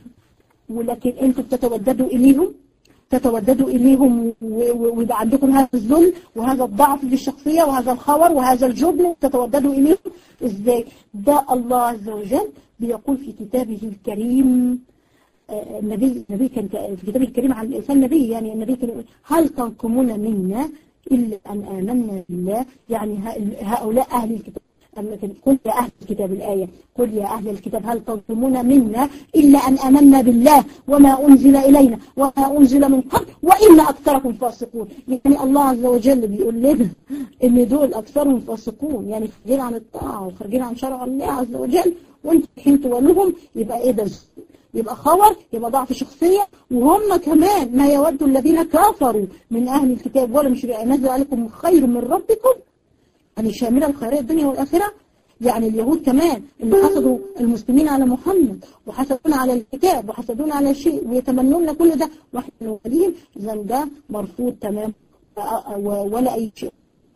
ولكن انتم بتتوددوا اليهم تتوددوا إليهم و- و- ويبقى عندكم هذا الذل وهذا الضعف في الشخصية وهذا الخور وهذا الجبن تتوددوا إليهم إزاي ده الله عز وجل بيقول في كتابه الكريم آه، النبي النبي كان ك- في كتابه الكريم عن الإنسان نبي يعني النبي كان يقول هل تنقمون منا إلا أن آمنا بالله يعني هؤلاء أهل الكتاب قل يا أهل الكتاب الآية قل يا أهل الكتاب هل تظلمون منا إلا أن آمنا بالله وما أنزل إلينا وما أنزل من قبل وإن أكثركم فاسقون يعني الله عز وجل بيقول لنا إن دول أكثرهم فاسقون يعني خارجين عن الطاعة وخارجين عن شرع الله عز وجل وانت حين تولوهم يبقى إيه ده يبقى خور يبقى ضعف شخصية وهم كمان ما يود الذين كفروا من أهل الكتاب ولا مش نزل عليكم خير من ربكم يعني شاملة الخيرية الدنيا والآخرة يعني اليهود كمان اللي حسدوا المسلمين على محمد وحسدونا على الكتاب وحسدونا على شيء ويتمنون كل ده واحد من الوليين إذا ده مرفوض تمام ولا أي شيء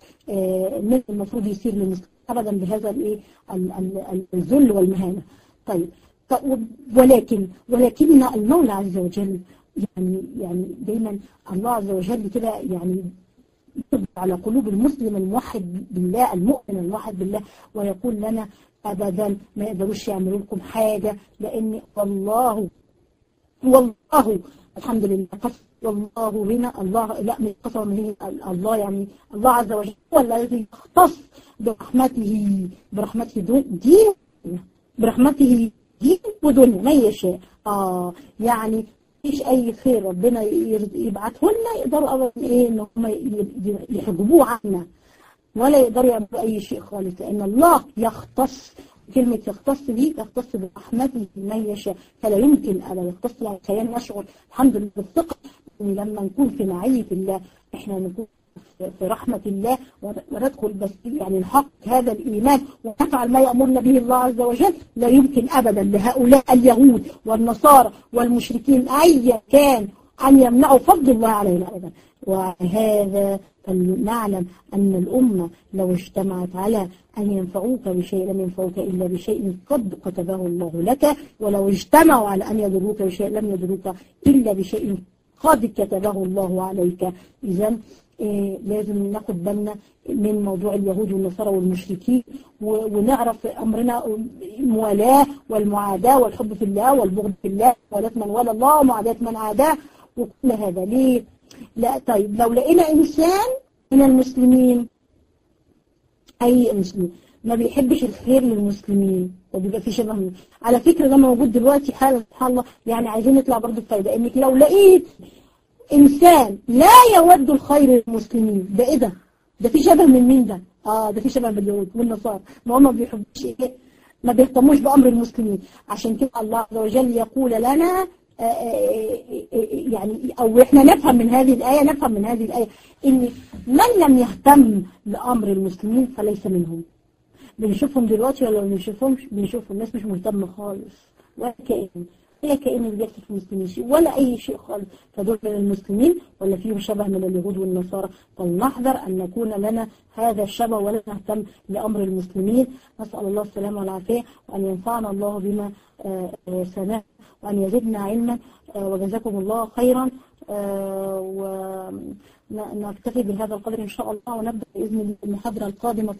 من المفروض يصير للمسلمين أبدا بهذا الايه الذل والمهانة طيب ولكن ولكن المولى عز وجل يعني يعني دايما الله عز وجل كده يعني على قلوب المسلم الموحد بالله المؤمن الموحد بالله ويقول لنا أبدا ما يقدروش يعملوا لكم حاجة لأن والله والله الحمد لله والله هنا الله لا من قسم من الله يعني الله عز وجل هو الذي يختص برحمته برحمته دين برحمته دين ودنيا من يشاء آه يعني مفيش اي خير ربنا يبعته لنا يقدروا ابدا ايه ان هم يحجبوه عنا ولا يقدروا يعملوا اي شيء خالص لان الله يختص كلمة يختص دي يختص برحمته من يشاء فلا يمكن أبدا يختص يعني خلينا نشعر الحمد لله بالثقة إن لما نكون في معية الله إحنا نكون في رحمة الله وندخل بس يعني نحقق هذا الإيمان ونفعل ما يأمرنا به الله عز وجل لا يمكن أبدا لهؤلاء اليهود والنصارى والمشركين أيا كان أن يمنعوا فضل الله علينا أبدا وهذا فلنعلم أن الأمة لو اجتمعت على أن ينفعوك بشيء لم ينفعوك إلا بشيء قد كتبه الله لك ولو اجتمعوا على أن يضروك بشيء لم يضروك إلا بشيء قد كتبه الله عليك إذا إيه لازم ناخد بالنا من موضوع اليهود والنصارى والمشركين ونعرف أمرنا الموالاة والمعاداة والحب في الله والبغض في الله موالاة من والى الله ومعاداة من عاداه وكل هذا ليه؟ لا طيب لو لقينا إنسان من المسلمين أي مسلم ما بيحبش الخير للمسلمين وبيبقى في شبه منه على فكرة ده موجود دلوقتي حالا سبحان الله يعني عايزين نطلع برضه بفايدة انك لو لقيت انسان لا يود الخير للمسلمين ده ايه ده ده في شبه من مين ده اه ده في شبه من اليهود والنصارى ما هم ما بيحبوش ايه ما بيهتموش بامر المسلمين عشان كده الله عز وجل يقول لنا آآ آآ يعني او احنا نفهم من هذه الايه نفهم من هذه الايه ان من لم يهتم لامر المسلمين فليس منهم بنشوفهم دلوقتي ولا ما بنشوفهمش بنشوفهم الناس مش مهتمه خالص ولا كائن هي كائن اللي بيحصل في المسلمين شيء ولا أي شيء خالص فدول من المسلمين ولا فيهم شبه من اليهود والنصارى فلنحذر أن نكون لنا هذا الشبه ولا نهتم لأمر المسلمين نسأل الله السلامة والعافية وأن ينفعنا الله بما سمعنا وأن يزدنا علما وجزاكم الله خيرا ونكتفي بهذا القدر إن شاء الله ونبدأ بإذن المحاضرة القادمة